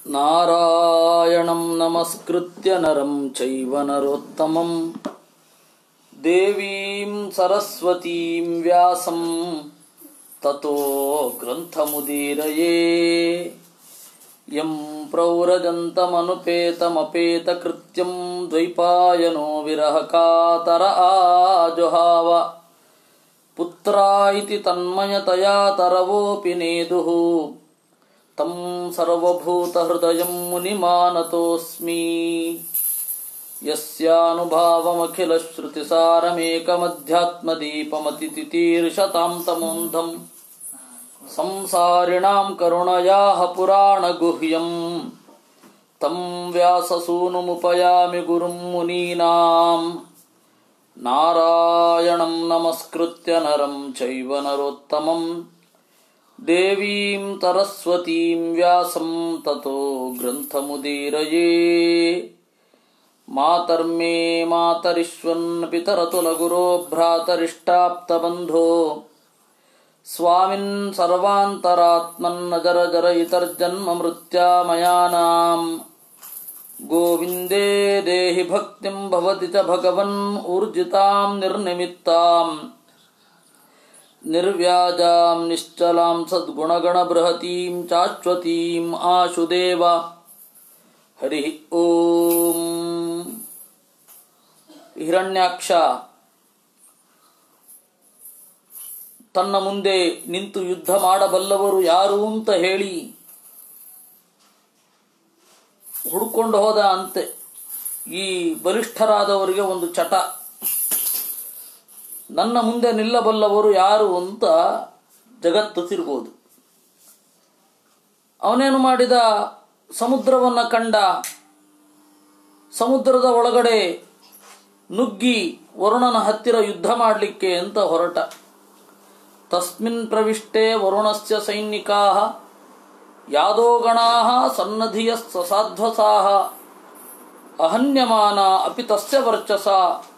ನಾರಾಯಣಂ ನಮಸ್ಕೃತ್ಯ ನರಂ ಚೈವ ನರೋತ್ತಮಂ ದೇವೀಂ ಸರಸ್ವತೀಂ ವ್ಯಾಸಂ ತತೋ ಗ್ರಂಥಮುದೀರಯೇ ಯಂ ಪ್ರೌರಜಂತಮನುಪೇತಮಪೇತಕೃತ್ಯಂ ದ್ವೈಪಾಯನೋ ವಿರಹಕಾತರ ಆಜುಹಾವ ಪುತ್ರ ಇತಿ ತನ್ಮಯತಯಾ ತರವೋಪಿ ನೇದುಃ तं सर्वभूतहृदयं मुनिमानतोऽस्मि यस्यानुभावमखिलश्रुतिसारमेकमध्यात्मदीपमतितितीर्षतां तमोन्धं संसारिणां करुणयाः पुराणगुह्यं तं व्याससूनुमुपयामि गुरुं मुनीनां नारायणं नमस्कृत्य नरं चैव नरोत्तमम् देवीं तरस्वतीं व्यासं ततो ग्रन्थमुदीरये मातर्मे मातरिष्वन् पितरतुलगुरो भ्रातरिष्टाप्तबन्धो स्वामिन् सर्वान्तरात्मन्नजरजर इतर्जन्ममृत्यामयानाम् गोविन्दे देहि भक्तिं भवति च भगवन् ऊर्जितां निर्निमित्ताम् निर्व्याजां निश्चलां सद्गुणगणबृहतीं चाश्वतीम् आशुदेव ಹರಿ ಓಂ ಹಿರಣ್ಯಾಕ್ಷ ತನ್ನ ಮುಂದೆ ನಿಂತು ಯುದ್ಧ ಮಾಡಬಲ್ಲವರು ಯಾರು ಅಂತ ಹೇಳಿ ಹುಡ್ಕೊಂಡು ಹೋದ ಅಂತೆ ಈ ಬಲಿಷ್ಠರಾದವರಿಗೆ ಒಂದು ಚಟ ನನ್ನ ಮುಂದೆ ನಿಲ್ಲಬಲ್ಲವರು ಯಾರು ಅಂತ ಜಗತ್ತು ತಿರುಗೋದು ಅವನೇನು ಮಾಡಿದ ಸಮುದ್ರವನ್ನು ಕಂಡ ಸಮುದ್ರದ ಒಳಗಡೆ ನುಗ್ಗಿ ವರುಣನ ಹತ್ತಿರ ಯುದ್ಧ ಮಾಡಲಿಕ್ಕೆ ಅಂತ ಹೊರಟ ತಸ್ಮಿನ್ ಪ್ರವಿಷ್ಟೇ ವರುಣಸ್ಯ ಸೈನಿಕಾ ಯಾದೋಗಣಾ ಸನ್ನಧಿಯ ಸಾಧ್ವಸಾಹ ಅಹನ್ಯಮಾನ ಅಪಿ ತಸ್ಯ ವರ್ಚಸ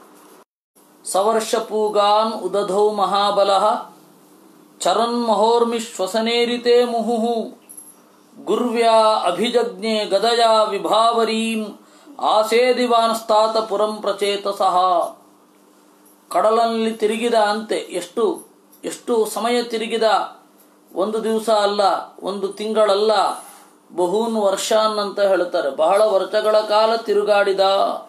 ಸವರ್ಷಪೂಗಾನ್ ಉದಧೌ ಮಹಾಬಲಃ ಚರನ್ಮಹೋರ್ಮಿ ಶ್ವಸನೇರಿತೆ ಮುಹುಃ ಗುರ್ವ್ಯಾ ಅಭಿಜಜ್ಞೆ ಗದಯಾ ವಿಭಾವರೀಂ ಆಸೇದಿವಾನ್ಸ್ತಾತ ಪುರಂ ಪ್ರಚೇತಸಃ ಕಡಲಲ್ಲಿ ತಿರುಗಿದ ಅಂತೆ ಎಷ್ಟು ಎಷ್ಟು ಸಮಯ ತಿರುಗಿದ ಒಂದು ದಿವಸ ಅಲ್ಲ ಒಂದು ತಿಂಗಳಲ್ಲ ಬಹುನ್ ವರ್ಷಾನ್ ಅಂತ ಹೇಳ್ತಾರೆ ಬಹಳ ವರ್ಷಗಳ ಕಾಲ ತಿರುಗಾಡಿದ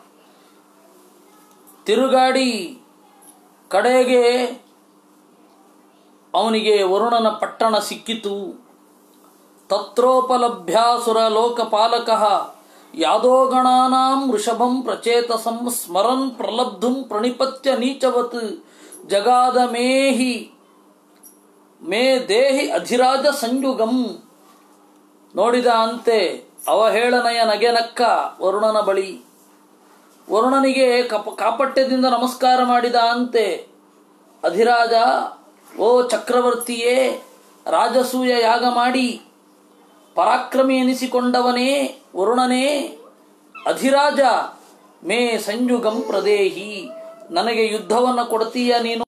ತಿರುಗಾಡಿ ಕಡೆಗೆ ಅವನಿಗೆ ವರುಣನ ಪಟ್ಟಣ ಸಿಕ್ಕಿತು ತತ್ರೋಪಲಭ್ಯಾಸುರ ಲೋಕಪಾಲಕ ಯಾದೋಗಣಾನಾಂ ವೃಷಭಂ ಪ್ರಚೇತಸಂ ಸ್ಮರನ್ ಪ್ರಲಬ್ಧುಂ ಪ್ರಣಿಪತ್ಯ ನೀಚವತ್ ಜಗಾದ ಮೇಹಿ ಮೇ ದೇಹಿ ಅಧಿರಾಜ ಸಂಯುಗಂ ನೋಡಿದ ಅಂತೆ ಅವಹೇಳನಯ ನಗೆನಕ್ಕ ವರುಣನ ಬಳಿ ವರುಣನಿಗೆ ಕಪ ಕಾಪಟ್ಯದಿಂದ ನಮಸ್ಕಾರ ಮಾಡಿದ ಅಂತೆ ಅಧಿರಾಜ ಓ ಚಕ್ರವರ್ತಿಯೇ ರಾಜಸೂಯ ಯಾಗ ಮಾಡಿ ಪರಾಕ್ರಮಿ ಎನಿಸಿಕೊಂಡವನೇ ವರುಣನೇ ಅಧಿರಾಜ ಮೇ ಸಂಯುಗಂ ಪ್ರದೇಹಿ ನನಗೆ ಯುದ್ಧವನ್ನು ಕೊಡ್ತೀಯ ನೀನು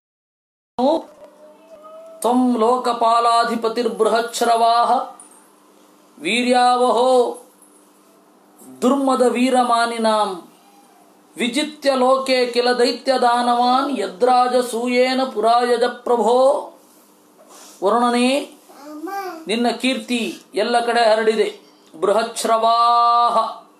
ತ್ವಂ ಲೋಕಪಾಲಾಧಿಪತಿರ್ಬೃಹಚ್ರವಾಹ ವೀರ್ಯಾವಹೋ ದುರ್ಮದ ವೀರಮಾನಿನಾಂ ವಿಜಿತ್ಯ ಲೋಕೆ ಕಿಲ ದೈತ್ಯದಾನವಾನ್ ಯದ್ರಾಜ ಸೂಯೇನ ಪುರಾಯಜ ಪ್ರಭೋ ವರುಣನೇ ನಿನ್ನ ಕೀರ್ತಿ ಎಲ್ಲ ಕಡೆ ಹರಡಿದೆ ಬೃಹಚ್ರವಾಹ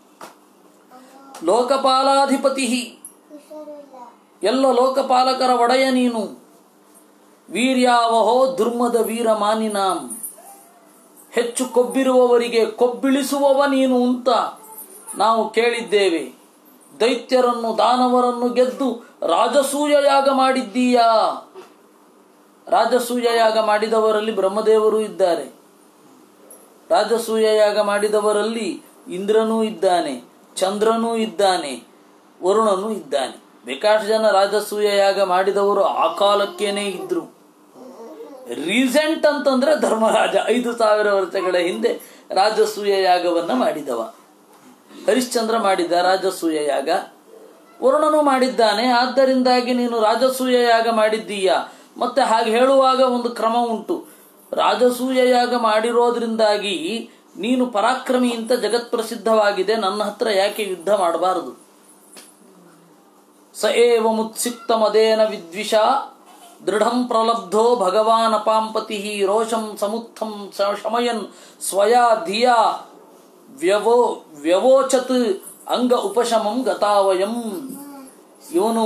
ಲೋಕಪಾಲಾಧಿಪತಿ ಎಲ್ಲ ಲೋಕಪಾಲಕರ ಒಡೆಯ ನೀನು ವೀರ್ಯಾವಹೋ ದುರ್ಮದ ವೀರ ಮಾನಿನಾಂ ಹೆಚ್ಚು ಕೊಬ್ಬಿರುವವರಿಗೆ ಕೊಬ್ಬಿಳಿಸುವವ ನೀನು ಅಂತ ನಾವು ಕೇಳಿದ್ದೇವೆ ದೈತ್ಯರನ್ನು ದಾನವರನ್ನು ಗೆದ್ದು ರಾಜಸೂಯ ಯಾಗ ಮಾಡಿದ್ದೀಯಾ ರಾಜಸೂಯ ಯಾಗ ಮಾಡಿದವರಲ್ಲಿ ಬ್ರಹ್ಮದೇವರು ಇದ್ದಾರೆ ರಾಜಸೂಯ ಯಾಗ ಮಾಡಿದವರಲ್ಲಿ ಇಂದ್ರನೂ ಇದ್ದಾನೆ ಚಂದ್ರನೂ ಇದ್ದಾನೆ ವರುಣನೂ ಇದ್ದಾನೆ ಬೇಕಾಷ್ಟು ಜನ ರಾಜಸೂಯ ಯಾಗ ಮಾಡಿದವರು ಆ ಕಾಲಕ್ಕೇನೆ ಇದ್ರು ರೀಸೆಂಟ್ ಅಂತಂದ್ರೆ ಧರ್ಮರಾಜ ಐದು ಸಾವಿರ ವರ್ಷಗಳ ಹಿಂದೆ ರಾಜಸೂಯ ಯಾಗವನ್ನ ಮಾಡಿದವ ಹರಿಶ್ಚಂದ್ರ ಮಾಡಿದ್ದ ರಾಜಸೂಯ ಯಾಗ ವರುಣನು ಮಾಡಿದ್ದಾನೆ ಆದ್ದರಿಂದಾಗಿ ನೀನು ರಾಜಸೂಯ ಯಾಗ ಮಾಡಿದ್ದೀಯಾ ಮತ್ತೆ ಹಾಗೆ ಹೇಳುವಾಗ ಒಂದು ಕ್ರಮ ಉಂಟು ರಾಜಸೂಯ ಯಾಗ ಮಾಡಿರೋದ್ರಿಂದಾಗಿ ನೀನು ಪರಾಕ್ರಮಿ ಅಂತ ಜಗತ್ಪ್ರಸಿದ್ಧವಾಗಿದೆ ನನ್ನ ಹತ್ರ ಯಾಕೆ ಯುದ್ಧ ಮಾಡಬಾರದು ಸ ಏವ ಮುತ್ಸಿಕ್ತ ಮದೇನ ವಿದ್ವಿಷ ದೃಢಂ ಪ್ರಲಬ್ಧೋ ಭಗವಾನ್ ಅಪಾಂಪತಿ ರೋಷಂ ಸಮುತ್ಥಂ ಸ- ಶಮಯನ್ ಸ್ವಯಾ ಧಿಯಾ ವ್ಯವೋ ವ್ಯವೋಚತ್ ಅಂಗ ಉಪಶಮಂ ಗತಾವಯಂ ಇವನು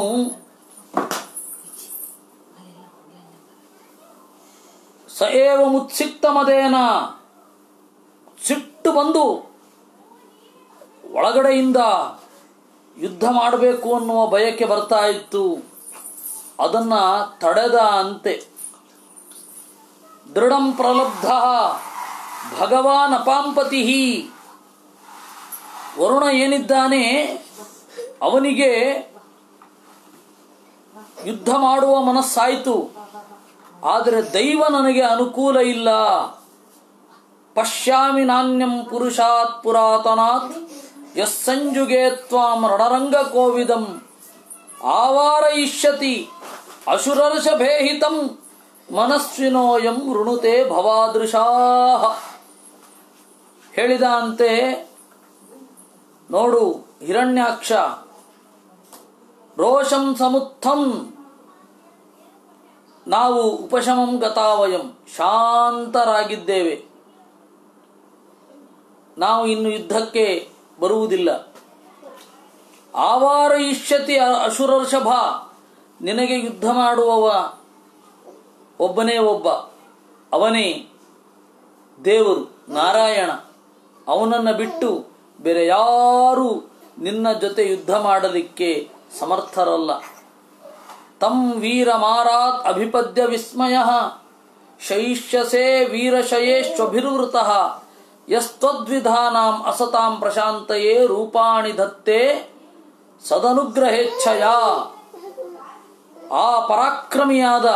ಸ ಏವ ಮುತ್ಸಿಕ್ತ ಮದೇನ ಸಿಟ್ಟು ಬಂದು ಒಳಗಡೆಯಿಂದ ಯುದ್ಧ ಮಾಡಬೇಕು ಅನ್ನುವ ಬಯಕೆ ಬರ್ತಾ ಇತ್ತು ಅದನ್ನ ತಡೆದ ಅಂತೆ ದೃಢಂ ಪ್ರಲಬ್ಧ ಭಗವಾನ್ ಅಪಾಂಪತಿ ವರುಣ ಏನಿದ್ದಾನೆ ಅವನಿಗೆ ಯುದ್ಧ ಮಾಡುವ ಮನಸ್ಸಾಯಿತು ಆದರೆ ದೈವ ನನಗೆ ಅನುಕೂಲ ಇಲ್ಲ ಪಶ್ಯಾಮಿ ನಾಣ್ಯಂ ಪುರುಷಾತ್ ಪುರಾತನಾತ್ ಯಸ್ಸಂಜುಗೆ ತ್ವಾಂ ರಣರಂಗ ಕೋವಿದಂ ಆವಾರಯಿಷ್ಯತಿ ಅಶುರರ್ಷಭೇಹಿತಂ ಮನಸ್ವಿನೋಯಂ ಋಣುತೆ ಭವಾದೃಶಾ ಹೇಳಿದ ಅಂತೆ ನೋಡು ಹಿರಣ್ಯಾಕ್ಷ ರೋಷಂ ಸಮುತ್ಥಂ ನಾವು ಉಪಶಮಂ ಗತಾವಯಂ ಶಾಂತರಾಗಿದ್ದೇವೆ ನಾವು ಇನ್ನು ಯುದ್ಧಕ್ಕೆ ಬರುವುದಿಲ್ಲ ಆವಾರ ಇಷ್ಯತಿ ಅಸುರರ್ಷಭ ನಿನಗೆ ಯುದ್ಧ ಮಾಡುವವ ಒಬ್ಬನೇ ಒಬ್ಬ ಅವನೇ ದೇವರು ನಾರಾಯಣ ಅವನನ್ನು ಬಿಟ್ಟು ಬೇರೆ ಯಾರೂ ನಿನ್ನ ಜೊತೆ ಯುದ್ಧ ಮಾಡಲಿಕ್ಕೆ ಸಮರ್ಥರಲ್ಲ ತಂ ವೀರ ಮಾರಾತ್ ಅಭಿಪದ್ಯ ವಿಸ್ಮಯ ಶೈಷ್ಯಸೆ ವೀರಶಯೇಶ್ವಭಿರ್ವೃತ ಯಸ್ತ್ವದ್ವಿಧಾನಾಂ ಅಸತಾಂ ಪ್ರಶಾಂತಯೇ ರೂಪಾಣಿ ದತ್ತೆ ಸದನುಗ್ರಹೇಚ್ಛಯ ಆ ಪರಾಕ್ರಮಿಯಾದ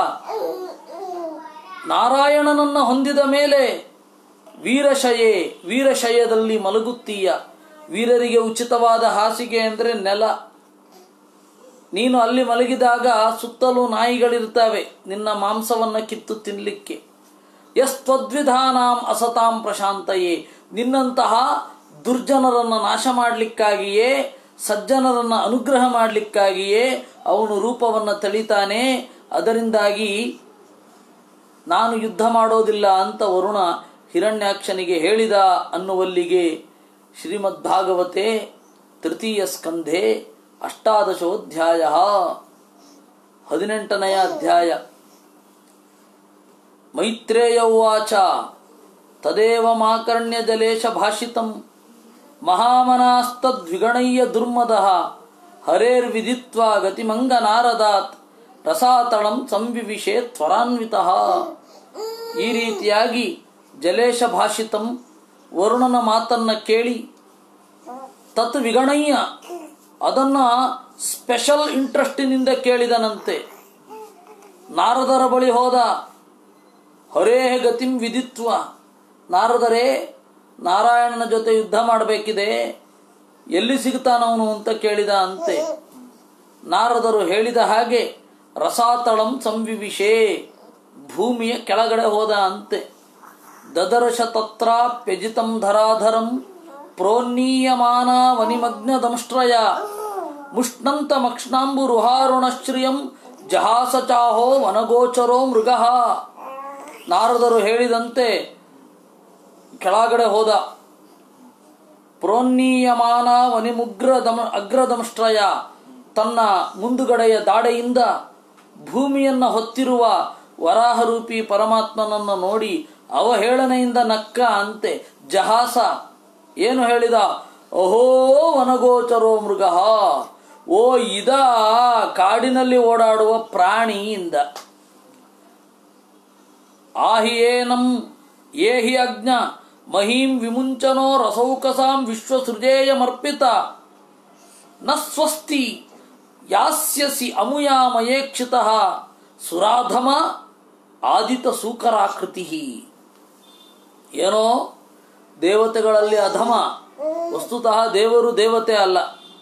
ನಾರಾಯಣನನ್ನ ಹೊಂದಿದ ಮೇಲೆ ವೀರಶಯೇ ವೀರಶಯದಲ್ಲಿ ಮಲಗುತ್ತೀಯ ವೀರರಿಗೆ ಉಚಿತವಾದ ಹಾಸಿಗೆ ಅಂದರೆ ನೆಲ ನೀನು ಅಲ್ಲಿ ಮಲಗಿದಾಗ ಸುತ್ತಲೂ ನಾಯಿಗಳಿರ್ತವೆ ನಿನ್ನ ಮಾಂಸವನ್ನ ಕಿತ್ತು ತಿನ್ನಲಿಕ್ಕೆ ಯಸ್ತ್ವದ್ವಿಧಾನಾಂ ಅಸತಾಂ ಪ್ರಶಾಂತಯೇ ನಿನ್ನಂತಹ ದುರ್ಜನರನ್ನು ನಾಶ ಮಾಡಲಿಕ್ಕಾಗಿಯೇ ಸಜ್ಜನರನ್ನ ಅನುಗ್ರಹ ಮಾಡಲಿಕ್ಕಾಗಿಯೇ ಅವನು ರೂಪವನ್ನು ತಳಿತಾನೆ ಅದರಿಂದಾಗಿ ನಾನು ಯುದ್ಧ ಮಾಡೋದಿಲ್ಲ ಅಂತ ವರುಣ ಹಿರಣ್ಯಾಕ್ಷನಿಗೆ ಹೇಳಿದ ಅನ್ನುವಲ್ಲಿಗೆ ಶ್ರೀಮದ್ ಭಾಗವತೆ ತೃತೀಯ ಸ್ಕಂಧೆ ಅಷ್ಟಾದಶೋಧ್ಯಾಯ ಹದಿನೆಂಟನೆಯ ಅಧ್ಯಾಯ ಮೈತ್ರೇಯ ಉವಾಚ ತದೇವ ಮಾಕರ್ಣ್ಯ ಜಲೇಶ ಭಾಷಿತಂ ಮಹಾಮನಾಸ್ತದ್ವಿಗಣಯ್ಯ ದುರ್ಮದ ಹರೇರ್ವಿದಿತ್ವಾ ಗತಿಮಂಗ ನಾರದಾತ್ ರಸಾತಳಂ ಸಂವಿವಿಷೆ ತ್ವರಾನ್ವಿತಃ ಈ ರೀತಿಯಾಗಿ ಜಲೇಶ ಭಾಷಿತಂ ವರುಣನ ಮಾತನ್ನ ಕೇಳಿ ತತ್ ವಿಗಣಯ್ಯ ಅದನ್ನ ಸ್ಪೆಷಲ್ ಇಂಟ್ರೆಸ್ಟಿನಿಂದ ಕೇಳಿದನಂತೆ ನಾರದರ ಬಳಿ ಹೋದ ಹೊರೇ ಗತಿಂ ವಿದಿತ್ವ ನಾರದರೇ ನಾರಾಯಣನ ಜೊತೆ ಯುದ್ಧ ಮಾಡಬೇಕಿದೆ ಎಲ್ಲಿ ಸಿಗ್ತಾನವನು ಅಂತ ಕೇಳಿದ ಅಂತೆ ನಾರದರು ಹೇಳಿದ ಹಾಗೆ ರಸಾತಳಂ ಸಂವಿವಿಷೆ ಭೂಮಿಯ ಕೆಳಗಡೆ ಹೋದ ಅಂತೆ ದದರ್ಶ ತತ್ರಾಪ್ಯಜಿತಂ ಧರಾಧರಂ ಪ್ರೋನ್ನೀಯಮಾನ ವನಿಮಗ್ನ ದಂಷ್ಟ್ರಯ ಮುಷ್ಣಂತ ಮಕ್ಷ್ಣಾಂಬು ರುಹಾರುಣಶ್ರಿಯಂ ಜಹಾಸ ಚಾಹೋ ವನಗೋಚರೋ ಮೃಗ ನಾರದರು ಹೇಳಿದಂತೆ ಕೆಳಗಡೆ ಹೋದ ಪ್ರೋನ್ನೀಯಮಾನ ವನಿಮುಗ್ರ ದಮ ಅಗ್ರದಂಷ್ಟ್ರಯ ತನ್ನ ಮುಂದುಗಡೆಯ ದಾಡೆಯಿಂದ ಭೂಮಿಯನ್ನ ಹೊತ್ತಿರುವ ವರಾಹರೂಪಿ ಪರಮಾತ್ಮನನ್ನು ನೋಡಿ ಅವಹೇಳನೆಯಿಂದ ನಕ್ಕ ಅಂತೆ ಜಹಾಸ ಏನು ಹೇಳಿದ ಅಹೋ ವನಗೋಚರೋ ಮೃಗ ಓ ಇದ ಕಾಡಿನಲ್ಲಿ ಓಡಾಡುವ ಪ್ರಾಣಿಯಿಂದ ಆಹಿಯೇನಂ ಏಹಿ ಅಜ್ಞ ಮಹೀಂ ವಿಮುಂಚನೋ ರಸೌಕಸಾಂ ವಿಶ್ವಸೃಜೇಯಮರ್ಪಿತ ನ ಸ್ವಸ್ತಿ ಯಾಸ್ಯಸಿ ಅಮುಯಾಮಯೇಕ್ಷಿತ ಸುರಾಧಮ ಆದಿತ ಸೂಕರಾಕೃತಿ ಏನೋ ದೇವತೆಗಳಲ್ಲಿ ಅಧಮ ವಸ್ತುತಃ ದೇವರು ದೇವತೆ ಅಲ್ಲ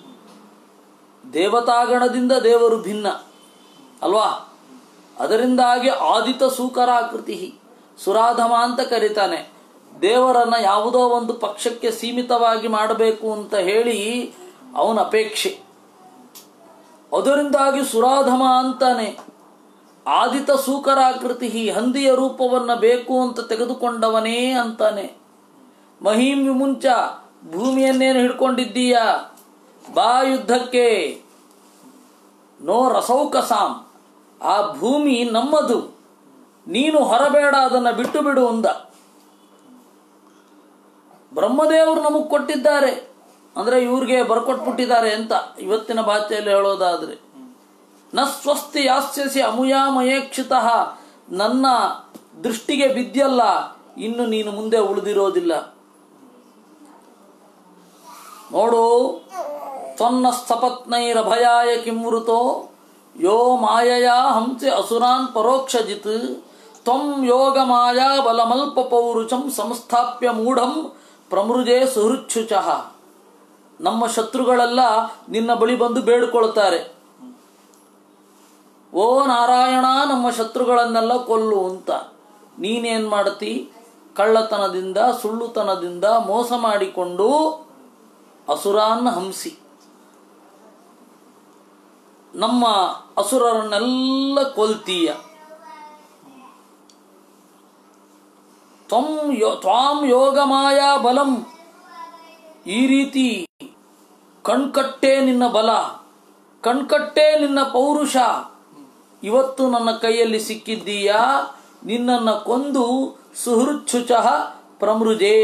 ದೇವತಾಗಣದಿಂದ ದೇವರು ಭಿನ್ನ ಅಲ್ವಾ ಅದರಿಂದಾಗಿ ಆದಿತ ಸೂಕರಾಕೃತಿ ಸುರಾಧಮ ಅಂತ ಕರೀತಾನೆ ದೇವರನ್ನ ಯಾವುದೋ ಒಂದು ಪಕ್ಷಕ್ಕೆ ಸೀಮಿತವಾಗಿ ಮಾಡಬೇಕು ಅಂತ ಹೇಳಿ ಅವನ ಅಪೇಕ್ಷೆ ಅದರಿಂದಾಗಿ ಸುರಾಧಮ ಅಂತಾನೆ ಆದಿತ ಸೂಕರಾಕೃತಿ ಹಂದಿಯ ರೂಪವನ್ನ ಬೇಕು ಅಂತ ತೆಗೆದುಕೊಂಡವನೇ ಅಂತಾನೆ ಮಹೀಂ ವಿಮುಂಚ ಭೂಮಿಯನ್ನೇನು ಹಿಡ್ಕೊಂಡಿದ್ದೀಯ ಬಾ ಯುದ್ಧಕ್ಕೆ ನೋ ರಸೌಕಸಾಂ ಆ ಭೂಮಿ ನಮ್ಮದು ನೀನು ಹೊರಬೇಡ ಅದನ್ನು ಬಿಟ್ಟು ಬಿಡು ಅಂದ ಬ್ರಹ್ಮದೇವರು ನಮಗೆ ಕೊಟ್ಟಿದ್ದಾರೆ ಅಂದ್ರೆ ಇವ್ರಿಗೆ ಬರ್ಕೊಟ್ಬಿಟ್ಟಿದ್ದಾರೆ ಅಂತ ಇವತ್ತಿನ ಭಾಷೆಯಲ್ಲಿ ಹೇಳೋದಾದ್ರೆ ನ ಸ್ವಸ್ತಿ ಯಾಸ್ಯಸಿ ಅಮುಯಾಮಯೇಕ್ಷಿತ ನನ್ನ ದೃಷ್ಟಿಗೆ ಬಿದ್ಯಲ್ಲ ಇನ್ನು ನೀನು ಮುಂದೆ ಉಳಿದಿರೋದಿಲ್ಲ ನೋಡು ತ್ವನ್ನ ಸಪತ್ನೈರಭಯಾಯ ಕಿಂವೃತೋ ಯೋ ಮಾಯಯಾ ಹಂಸೆ ಅಸುರಾನ್ ಪರೋಕ್ಷಜಿತ್ ತ್ವಂ ಯೋಗ ಮಾಯಾ ಬಲಮಲ್ಪ ಪೌರುಷಂ ಸಂಸ್ಥಾಪ್ಯ ಮೂಢಂ ಪ್ರಮೃಜೆ ಸುಹೃಚ್ಛುಚಃ ನಮ್ಮ ಶತ್ರುಗಳೆಲ್ಲ ನಿನ್ನ ಬಳಿ ಬಂದು ಬೇಡಿಕೊಳ್ತಾರೆ ಓ ನಾರಾಯಣ ನಮ್ಮ ಶತ್ರುಗಳನ್ನೆಲ್ಲ ಕೊಲ್ಲು ಅಂತ ನೀನೇನ್ ಮಾಡ್ತಿ ಕಳ್ಳತನದಿಂದ ಸುಳ್ಳುತನದಿಂದ ಮೋಸ ಮಾಡಿಕೊಂಡು ಅಸುರಾನ್ನ ಹಂಸಿ ನಮ್ಮ ಅಸುರರನ್ನೆಲ್ಲ ಕೊಲ್ತೀಯ ತ್ವಂ ಯೋ ತ್ವಾಂ ಯೋಗ ಮಾಯಾ ಬಲಂ ಈ ರೀತಿ ಕಣ್ಕಟ್ಟೆ ನಿನ್ನ ಬಲ ಕಣ್ಕಟ್ಟೆ ನಿನ್ನ ಪೌರುಷ ಇವತ್ತು ನನ್ನ ಕೈಯಲ್ಲಿ ಸಿಕ್ಕಿದ್ದೀಯಾ ನಿನ್ನನ್ನು ಕೊಂದು ಸುಹೃಚ್ಛುಚ ಪ್ರಮೃಜೆ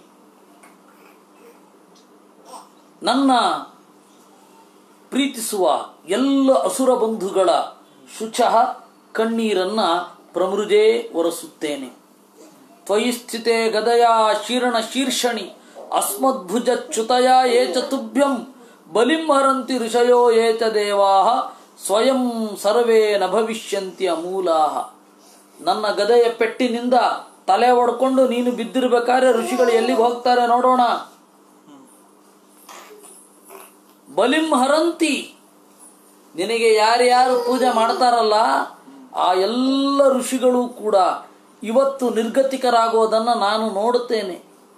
ನನ್ನ ಪ್ರೀತಿಸುವ ಎಲ್ಲ ಅಸುರ ಬಂಧುಗಳ ಶುಚ ಕಣ್ಣೀರನ್ನ ಪ್ರಮೃಜೆ ಒರೆಸುತ್ತೇನೆ ತ್ವಯಿ ಸ್ಥಿತೆ ಗದಯ ಶೀರ್ಣ ಶೀರ್ಷಣಿ ಅಸ್ಮದ್ಭುಜಚ್ಯುತಯ ಏಚ ತುಭ್ಯಂ ಬಲಿಂ ಹರಂತಿ ಋಷಯೋ ಏಚ ದೇವಾ ಸ್ವಯಂ ಸರ್ವೇ ನ ಭವಿಷ್ಯಂತಿ ಅಮೂಲಾಹ ನನ್ನ ಗದೆಯ ಪೆಟ್ಟಿನಿಂದ ತಲೆ ಒಡ್ಕೊಂಡು ನೀನು ಬಿದ್ದಿರ್ಬೇಕಾದ್ರೆ ಋಷಿಗಳು ಎಲ್ಲಿಗೆ ಹೋಗ್ತಾರೆ ನೋಡೋಣ ಬಲಿಂ ಹರಂತಿ ನಿನಗೆ ಯಾರ್ಯಾರು ಪೂಜೆ ಮಾಡ್ತಾರಲ್ಲ ಆ ಎಲ್ಲ ಋಷಿಗಳು ಕೂಡ ಇವತ್ತು ನಿರ್ಗತಿಕರಾಗೋದನ್ನು ನಾನು ನೋಡುತ್ತೇನೆ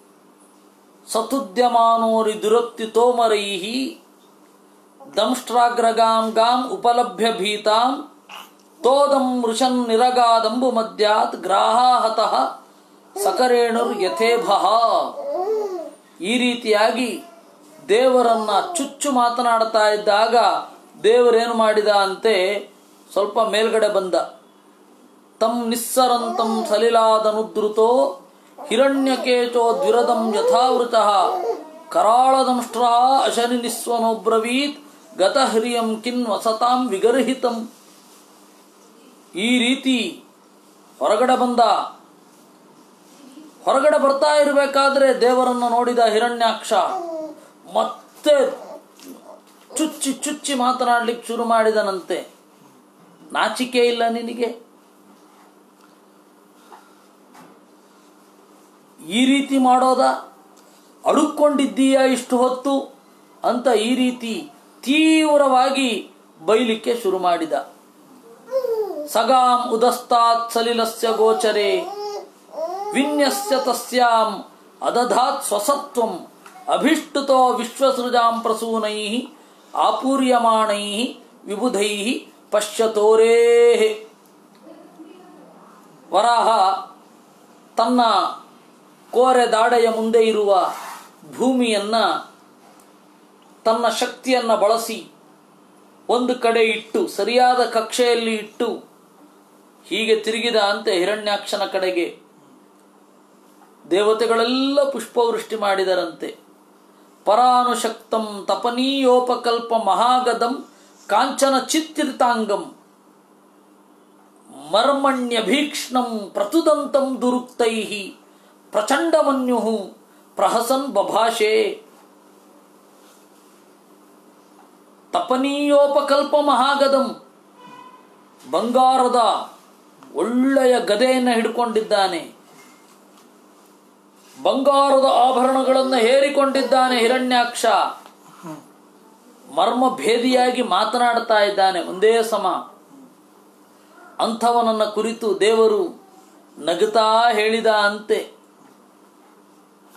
ಸತುದ್ಯಮಾನೋರಿ ದುರಕ್ತಿ ತೋಮರೈಹಿ ದಂಷ್ಟ್ರಾಗ್ರಗಾಂ ಗಾಂ ಉಪಲಭ್ಯ ಭೀತಾಂ ತೋದಂ ವೃಷನ್ ನಿರಗಾದಂಬು ಮಧ್ಯಾತ್ ಗ್ರಾಹಾಹತಃ ಸಕರೇಣುರ್ ಯಥೇಭಃ ಈ ರೀತಿಯಾಗಿ ದೇವರನ್ನ ಚುಚ್ಚು ಮಾತನಾಡ್ತಾ ಇದ್ದಾಗ ದೇವರೇನು ಮಾಡಿದ ಅಂತೆ ಸ್ವಲ್ಪ ಮೇಲ್ಗಡೆ ಬಂದ ತಂ ನಿಸ್ಸರಂತಂ ಸಲಿಲಾದನುದ್ರುತೋ ಹಿರಣ್ಯಕೇಚೋ ದ್ವಿರದಂ ಯಥಾವೃತ ಕರಾಳದಂಷ್ಟ್ರಾ ಅಶನಿ ನಿಸ್ವನೋಬ್ರವೀತ್ ಗತಹ್ರಿಯಂ ಕಿನ್ ವಸತಾಂ ವಿಗರ್ಹಿತಂ ಈ ರೀತಿ ಹೊರಗಡೆ ಬಂದ ಹೊರಗಡೆ ಬರ್ತಾ ಇರಬೇಕಾದ್ರೆ ದೇವರನ್ನು ನೋಡಿದ ಹಿರಣ್ಯಾಕ್ಷ ಮತ್ತೆ ಚುಚ್ಚಿ ಚುಚ್ಚಿ ಮಾತನಾಡ್ಲಿಕ್ಕೆ ಶುರು ಮಾಡಿದನಂತೆ ನಾಚಿಕೆ ಇಲ್ಲ ನಿನಗೆ ಈ ರೀತಿ ಮಾಡೋದ ಅಡುಕೊಂಡಿದ್ದೀಯ ಇಷ್ಟು ಹೊತ್ತು ಅಂತ ಈ ರೀತಿ ತೀವ್ರವಾಗಿ ಬೈಲಿಕ್ಕೆ ಶುರು ಮಾಡಿದ ಸಗಾಂ ಉದಸ್ತಾತ್ ಸಲಿಲಸ್ಯ ಗೋಚರೆ ವಿನ್ಯಸ್ಯ ತಸ್ಯಾಂ ಅದಧಾತ್ ಸ್ವಸತ್ವಂ ಅಭಿಷ್ಟುತೋ ವಿಶ್ವಸೃಜಾಂ ಪ್ರಸೂನೈ ಆಪೂರ್ಯಮಾಣೈ ವಿಬುಧೈ ಪಶ್ಯತೋರೇ ವರಾಹ ತನ್ನ ಕೋರೆ ದಾಡೆಯ ಮುಂದೆ ಇರುವ ಭೂಮಿಯನ್ನ ತನ್ನ ಶಕ್ತಿಯನ್ನ ಬಳಸಿ ಒಂದು ಕಡೆ ಇಟ್ಟು ಸರಿಯಾದ ಕಕ್ಷೆಯಲ್ಲಿ ಇಟ್ಟು ಹೀಗೆ ತಿರುಗಿದ ಅಂತೆ ಹಿರಣ್ಯಾಕ್ಷನ ಕಡೆಗೆ ದೇವತೆಗಳೆಲ್ಲ ಪುಷ್ಪವೃಷ್ಟಿ ಮಾಡಿದರಂತೆ ಪರಾನುಶಕ್ತಂ ತಪನೀಯೋಪಕಲ್ಪ ಮಹಾಗದಂ ಕಾಂಚನ ಚಿತ್ತಿರಿತಾಂಗಂ ಮರ್ಮಣ್ಯಭೀಕ್ಷ್ಣಂ ಪ್ರತುದಂತಂ ದುರುಕ್ತೈ ಪ್ರಚಂಡಮನ್ಯು ಪ್ರಹಸನ್ ಬಭಾಷೆ ತಪನೀಯೋಪಕಲ್ಪ ಮಹಾಗದಂ ಬಂಗಾರದ ಒಳ್ಳೆಯ ಗದೆಯನ್ನು ಹಿಡ್ಕೊಂಡಿದ್ದಾನೆ ಬಂಗಾರದ ಆಭರಣಗಳನ್ನು ಹೇರಿಕೊಂಡಿದ್ದಾನೆ ಹಿರಣ್ಯಾಕ್ಷ ಮರ್ಮ ಭೇದಿಯಾಗಿ ಮಾತನಾಡ್ತಾ ಇದ್ದಾನೆ ಒಂದೇ ಸಮ ಅಂಥವನನ್ನ ಕುರಿತು ದೇವರು ನಗುತ್ತಾ ಹೇಳಿದ ಅಂತೆ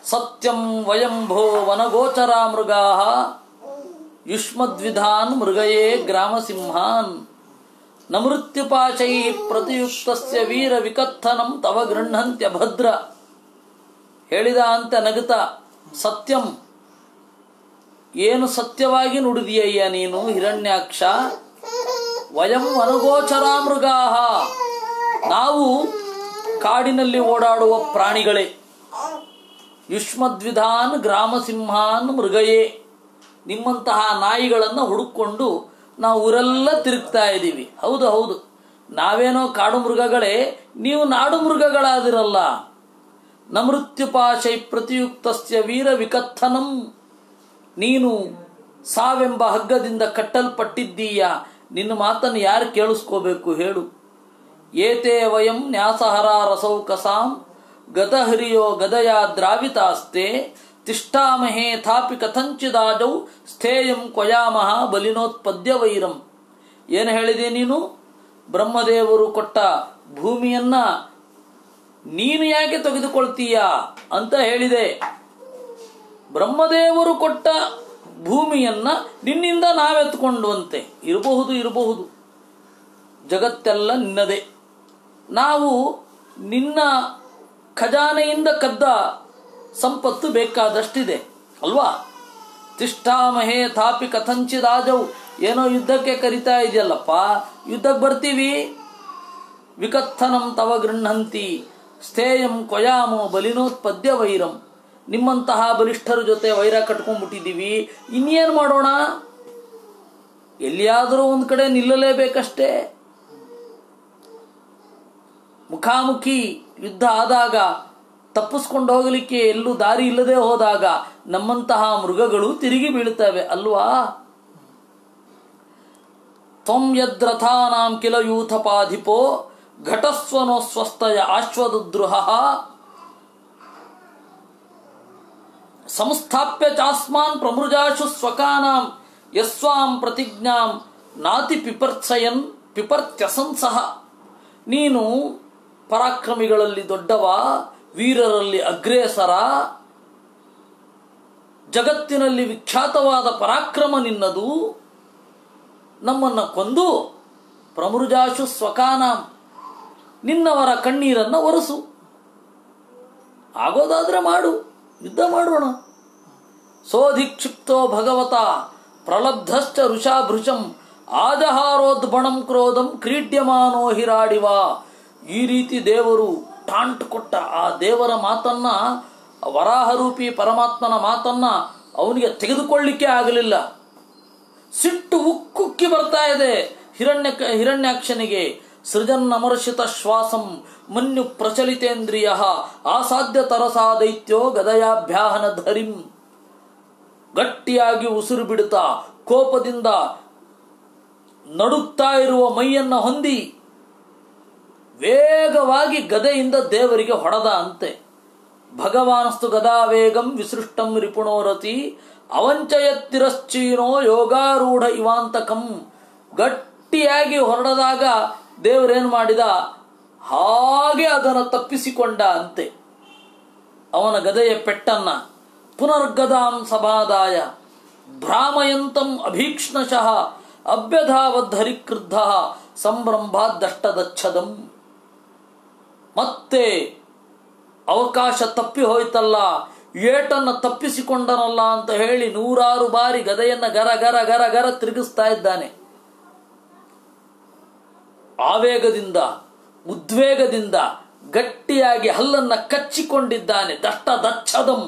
ಸತ್ಯಂ ವಯಂ ಭೋ ವನಗೋಚರ ಮೃಗಾ ಯುಷ್ಮದ್ವಿಧಾನ್ ಮೃಗಯೇ ಗ್ರಾಮಸಿಂಹಾನ್ ನ ಮೃತ್ಯುಪಾಶೈ ಪ್ರತಿಯುಕ್ತಸ್ಯ ವೀರ ವಿಕಥನಂ ತವ ಗೃಹಂತ್ಯ ಭದ್ರ ಹೇಳಿದ ಅಂತ ನಗುತ್ತ ಸತ್ಯಂ ಏನು ಸತ್ಯವಾಗಿ ನುಡಿದಿಯಯ್ಯ ನೀನು ಹಿರಣ್ಯಾಕ್ಷ ವಯಂ ವನಗೋಚರ ಮೃಗಾಹ ನಾವು ಕಾಡಿನಲ್ಲಿ ಓಡಾಡುವ ಪ್ರಾಣಿಗಳೇ ಯುಷ್ಮದ್ವಿಧಾನ್ ಗ್ರಾಮಸಿಂಹಾನ್ ಮೃಗಯೇ ನಿಮ್ಮಂತಹ ನಾಯಿಗಳನ್ನು ಹುಡುಕೊಂಡು ನಾವು ಊರೆಲ್ಲ ತಿರುಗ್ತಾ ಇದ್ದೀವಿ ಹೌದು ಹೌದು ನಾವೇನೋ ಕಾಡು ಮೃಗಗಳೇ ನೀವು ನಾಡು ಮೃಗಗಳಾದಿರಲ್ಲ ನಮೃತ್ಯುಪಾಶೈ ಪ್ರತಿಯುಕ್ತಸ್ಯ ವೀರ ವಿಕಥನಂ ನೀನು ಸಾವೆಂಬ ಹಗ್ಗದಿಂದ ಕಟ್ಟಲ್ಪಟ್ಟಿದ್ದೀಯ ನಿನ್ನ ಮಾತನ್ನು ಯಾರು ಕೇಳಿಸ್ಕೋಬೇಕು ಹೇಳು ಏತೇ ವಯಂ ನ್ಯಾಸಹರ ರಸೌಕಸಾಂ ಗತಹರಿಯೋ ಗದಯ ದ್ರಾವಿತಾಸ್ತೆ ತಿಷ್ಠಾಮಹೇ ಥಾಪಿ ಕಥಂಚಿದಾಜೌ ಸ್ಥೇಯಂ ಕೊಯಾಮಹ ಬಲಿನೋತ್ಪದ್ಯ ವೈರಂ ಏನು ಹೇಳಿದೆ ನೀನು ಬ್ರಹ್ಮದೇವರು ಕೊಟ್ಟ ಭೂಮಿಯನ್ನ ನೀನು ಯಾಕೆ ತೆಗೆದುಕೊಳ್ತೀಯ ಅಂತ ಹೇಳಿದೆ ಬ್ರಹ್ಮದೇವರು ಕೊಟ್ಟ ಭೂಮಿಯನ್ನ ನಿನ್ನಿಂದ ನಾವೆತ್ಕೊಂಡುವಂತೆ ಇರಬಹುದು ಇರಬಹುದು ಜಗತ್ತೆಲ್ಲ ನಿನ್ನದೇ ನಾವು ನಿನ್ನ ಖಜಾನೆಯಿಂದ ಕದ್ದ ಸಂಪತ್ತು ಬೇಕಾದಷ್ಟಿದೆ ಅಲ್ವಾ ತಿಷ್ಠಾಮಹೇ ಥಾಪಿ ಕಥಂಚಿದಾಜವು ಏನೋ ಯುದ್ಧಕ್ಕೆ ಕರಿತಾ ಇದೆಯಲ್ಲಪ್ಪ ಯುದ್ಧಕ್ಕೆ ಬರ್ತೀವಿ ವಿಕಥನಂ ತವ ಗೃಹಂತಿ ಸ್ಥೇಯಂ ಕೊಯಾಮೋ ಬಲಿನೋತ್ಪದ್ಯ ವೈರಂ ನಿಮ್ಮಂತಹ ಬಲಿಷ್ಠರ ಜೊತೆ ವೈರ ಕಟ್ಕೊಂಡ್ಬಿಟ್ಟಿದ್ದೀವಿ ಇನ್ನೇನು ಮಾಡೋಣ ಎಲ್ಲಿಯಾದರೂ ಒಂದು ಕಡೆ ನಿಲ್ಲಲೇಬೇಕಷ್ಟೇ ಮುಖಾಮುಖಿ ಯುದ್ಧ ಆದಾಗ ತಪ್ಪಿಸ್ಕೊಂಡು ಹೋಗಲಿಕ್ಕೆ ಎಲ್ಲೂ ದಾರಿ ಇಲ್ಲದೆ ಹೋದಾಗ ನಮ್ಮಂತಹ ಮೃಗಗಳು ತಿರುಗಿ ಬೀಳುತ್ತವೆ ಅಲ್ವಾ ತ್ವಂ ಯದ್ರಥಾನಾಂ ಕಿಲ ಯೂಥಪಾಧಿಪೋ ಘಟಸ್ವನೋ ಸ್ವಸ್ಥಯ ಆಶ್ವದುದ್ರುಹ ಸಂಸ್ಥಾಪ್ಯ ಚಾಸ್ಮಾನ್ ಪ್ರಮೃಜಾಶು ಸ್ವಕಾನಾಂ ಯಸ್ವಾಂ ಪ್ರತಿಜ್ಞಾಂ ನಾತಿ ಪಿಪರ್ತ್ಸಯನ್ ಪಿಪರ್ತ್ಯಸಂಸಹ ನೀನು ಪರಾಕ್ರಮಿಗಳಲ್ಲಿ ದೊಡ್ಡವ ವೀರರಲ್ಲಿ ಅಗ್ರೇಸರ ಜಗತ್ತಿನಲ್ಲಿ ವಿಖ್ಯಾತವಾದ ಪರಾಕ್ರಮ ನಿನ್ನದು ನಮ್ಮನ್ನು ಕೊಂದು ಪ್ರಮೃಜಾಶು ಸ್ವಕಾನಾಂ ನಿನ್ನವರ ಕಣ್ಣೀರನ್ನು ಒರೆಸು ಆಗೋದಾದ್ರೆ ಮಾಡು ಯುದ್ಧ ಮಾಡೋಣ ಸೋಧಿಕ್ಷಿಪ್ತೋ ಭಗವತ ಪ್ರಲಬ್ಧಶ್ಚ ಋಷಾಭೃಶಂ ಆಜಹಾರೋದ್ಬಣಂ ಕ್ರೋಧಂ ಕ್ರೀಡ್ಯಮಾನೋ ಹಿರಾಡಿವ ಈ ರೀತಿ ದೇವರು ಟಾಂಟ್ ಕೊಟ್ಟ ಆ ದೇವರ ಮಾತನ್ನ ವರಾಹರೂಪಿ ಪರಮಾತ್ಮನ ಮಾತನ್ನ ಅವನಿಗೆ ತೆಗೆದುಕೊಳ್ಳಿಕ್ಕೆ ಆಗಲಿಲ್ಲ ಸಿಟ್ಟು ಉಕ್ಕುಕ್ಕಿ ಬರ್ತಾ ಇದೆ ಹಿರಣ್ಯ ಹಿರಣ್ಯಾಕ್ಷನಿಗೆ ಸೃಜನ್ನಮರ್ಷಿತ ಶ್ವಾಸಂ ಮನ್ಯು ಪ್ರಚಲಿತೇಂದ್ರಿಯ ಆಸಾಧ್ಯ ತರಸಾ ದೈತ್ಯೋ ಗದಯಾಭ್ಯಾಹನ ಧರಿಂ ಗಟ್ಟಿಯಾಗಿ ಉಸಿರು ಬಿಡುತ್ತಾ ಕೋಪದಿಂದ ನಡುತ್ತಾ ಇರುವ ಮೈಯನ್ನ ಹೊಂದಿ ವೇಗವಾಗಿ ಗದೆಯಿಂದ ದೇವರಿಗೆ ಹೊಡೆದ ಅಂತೆ ಭಗವಾನಸ್ತು ಗದಾವೇಗಂ ವಿಸೃಷ್ಟಂ ರಿಪುಣೋರತಿ ಅವಂಚಯತ್ತಿರಶ್ಚೀನೋ ಯೋಗಾರೂಢ ಇವಾಂತಕಂ ಗಟ್ಟಿಯಾಗಿ ಹೊರಡದಾಗ ದೇವರೇನು ಮಾಡಿದ ಹಾಗೆ ಅದನ್ನು ತಪ್ಪಿಸಿಕೊಂಡ ಅಂತೆ ಅವನ ಗದೆಯ ಪೆಟ್ಟನ್ನ ಪುನರ್ಗದಾಂ ಸಮಾದಾಯ ಭ್ರಾಮಯಂತಂ ಅಭೀಕ್ಷ್ಣಶಃ ಅಭ್ಯಧಾವದ್ಧರಿಕ್ರುದ್ಧ ಸಂಭ್ರಂಭಾದಷ್ಟದಚ್ಛದಂ ಮತ್ತೆ ಅವಕಾಶ ತಪ್ಪಿ ಹೋಯ್ತಲ್ಲ ಏಟನ್ನ ತಪ್ಪಿಸಿಕೊಂಡನಲ್ಲ ಅಂತ ಹೇಳಿ ನೂರಾರು ಬಾರಿ ಗದೆಯನ್ನ ಗರ ಗರ ಗರ ಗರ ತಿರುಗಿಸ್ತಾ ಇದ್ದಾನೆ ಆವೇಗದಿಂದ ಉದ್ವೇಗದಿಂದ ಗಟ್ಟಿಯಾಗಿ ಹಲ್ಲನ್ನ ಕಚ್ಚಿಕೊಂಡಿದ್ದಾನೆ ದಷ್ಟ ದಚ್ಛದಂ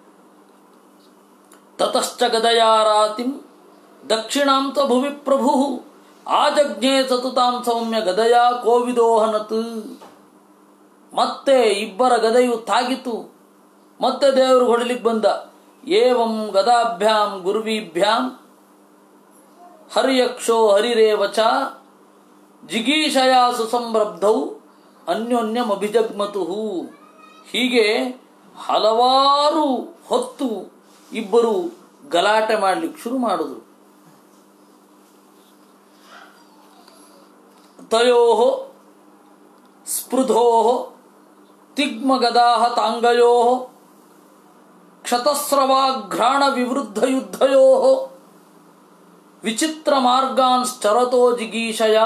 ತತಶ್ಚ ಗದಯಾರಾತಿಂ ದಕ್ಷಿಣಾಂತ ಭುವಿ ಪ್ರಭು ಆಜಜ್ಞೆ ಸತತಾಂ ಸೌಮ್ಯ ಗದಯ ಕೋವಿದೋಹನತ್ ಮತ್ತೆ ಇಬ್ಬರ ಗದೆಯು ತಾಗಿತು ಮತ್ತೆ ದೇವರು ಹೊಡಲಿಕ್ಕೆ ಬಂದ ಏವಂ ಗದಾಭ್ಯಾಂ ಗುರುವಿಭ್ಯಾಂ ಹರಿಯಕ್ಷೋ ಹರಿರೇವಚ ಜಿಗೀಷಯಾ ಸುಸಂರಬ್ಧೌ ಅನ್ಯೋನ್ಯಮಭಿಜಗ್ಮತು ಹೀಗೆ ಹಲವಾರು ಹೊತ್ತು ಇಬ್ಬರು ಗಲಾಟೆ ಮಾಡ್ಲಿಕ್ಕೆ ಶುರು ಮಾಡಿದ್ರು ತಯೋ ಸ್ಪೃಧೋ ತಿಗ್ಮಗದಾ ತಾಂಗಯೋ ಕ್ಷತಸ್ರವಾಘ್ರಾಣ ವಿವೃದ್ಧ ಯುದ್ಧಯೋ ವಿಚಿತ್ರ ಮಾರ್ಗಾನ್ಶ್ಚರತೋ ಜಿಗೀಷಯ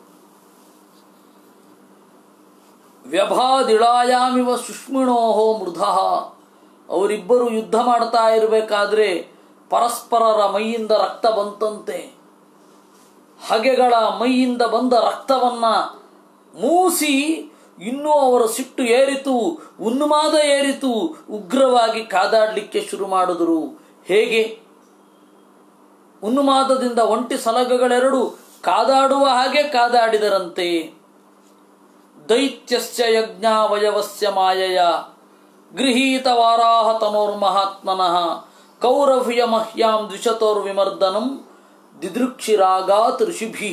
ವ್ಯಭಾದಿಳಾಯಾಮಿವ ಸುಷ್ಮಿಣೋ ಮೃಧ ಅವರಿಬ್ಬರು ಯುದ್ಧ ಮಾಡ್ತಾ ಇರಬೇಕಾದ್ರೆ ಪರಸ್ಪರರ ಮೈಯಿಂದ ರಕ್ತ ಬಂತಂತೆ ಹಗೆಗಳ ಮೈಯಿಂದ ಬಂದ ರಕ್ತವನ್ನ ಮೂಸಿ ಇನ್ನೂ ಅವರ ಸಿಟ್ಟು ಏರಿತು ಉನ್ಮಾದ ಏರಿತು ಉಗ್ರವಾಗಿ ಕಾದಾಡಲಿಕ್ಕೆ ಶುರು ಮಾಡಿದರು ಹೇಗೆ ಉನ್ಮಾದದಿಂದ ಒಂಟಿ ಸಲಗಗಳೆರಡು ಕಾದಾಡುವ ಹಾಗೆ ಕಾದಾಡಿದರಂತೆ ದೈತ್ಯಸ್ಯ ಯಜ್ಞಾವಯವಸ್ಯ ಮಾಯಯ ಗೃಹೀತ ವಾರಾಹ ತನೋರ್ಮಹಾತ್ಮನಃ ಕೌರವ್ಯ ಮಹ್ಯಾಂ ದ್ವಿಷತೋರ್ವಿಮರ್ದನಂ ದಿದೃಕ್ಷಿರಾಗಾತ್ ಋಷಿಭಿ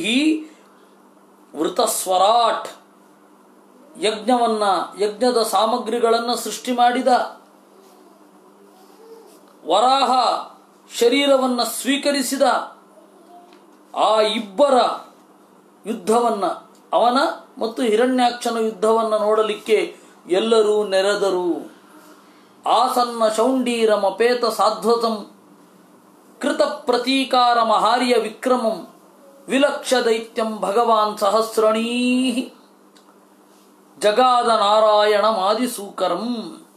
ವೃತಸ್ವರಾಟ್ ಯಜ್ಞವನ್ನ ಯಜ್ಞದ ಸಾಮಗ್ರಿಗಳನ್ನು ಸೃಷ್ಟಿ ಮಾಡಿದ ವರಾಹ ಶರೀರವನ್ನ ಸ್ವೀಕರಿಸಿದ ಆ ಇಬ್ಬರ ಯುದ್ಧವನ್ನ ಅವನ ಮತ್ತು ಹಿರಣ್ಯಾಕ್ಷನ ಯುದ್ಧವನ್ನ ನೋಡಲಿಕ್ಕೆ ಎಲ್ಲರೂ ನೆರೆದರು ಆಸನ್ನ ಶೌಂಡೀರಮಪೇತ ಸಾಧ್ವತಂ ಕೃತ ಪ್ರತೀಕಾರ ಮಹಾರ್ಯ ವಿಕ್ರಮಂ ವಿಲಕ್ಷ ದೈತ್ಯಂ ಭಗವಾನ್ ಸಹಸ್ರಣೀ ಜಗಾದ ನಾರಾಯಣ ಮಾದಿಸೂಕರಂ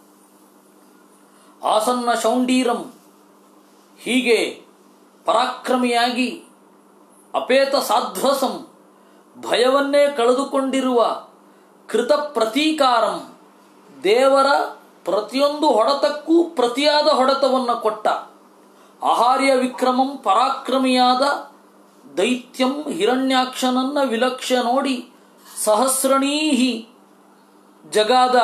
ಆಸನ್ನ ಶೌಂಡೀರಂ ಹೀಗೆ ಪರಾಕ್ರಮಿಯಾಗಿ ಅಪೇತ ಸಾಧ್ವಸಂ ಭಯವನ್ನೇ ಕಳೆದುಕೊಂಡಿರುವ ಕೃತ ಪ್ರತೀಕಾರಂ ದೇವರ ಪ್ರತಿಯೊಂದು ಹೊಡೆತಕ್ಕೂ ಪ್ರತಿಯಾದ ಹೊಡೆತವನ್ನು ಕೊಟ್ಟ ಆಹಾರ್ಯ ವಿಕ್ರಮಂ ಪರಾಕ್ರಮಿಯಾದ ದೈತ್ಯಂ ಹಿರಣ್ಯಾಕ್ಷನನ್ನ ವಿಲಕ್ಷ್ಯ ನೋಡಿ ಸಹಸ್ರಣೀಹಿ ಜಗಾದ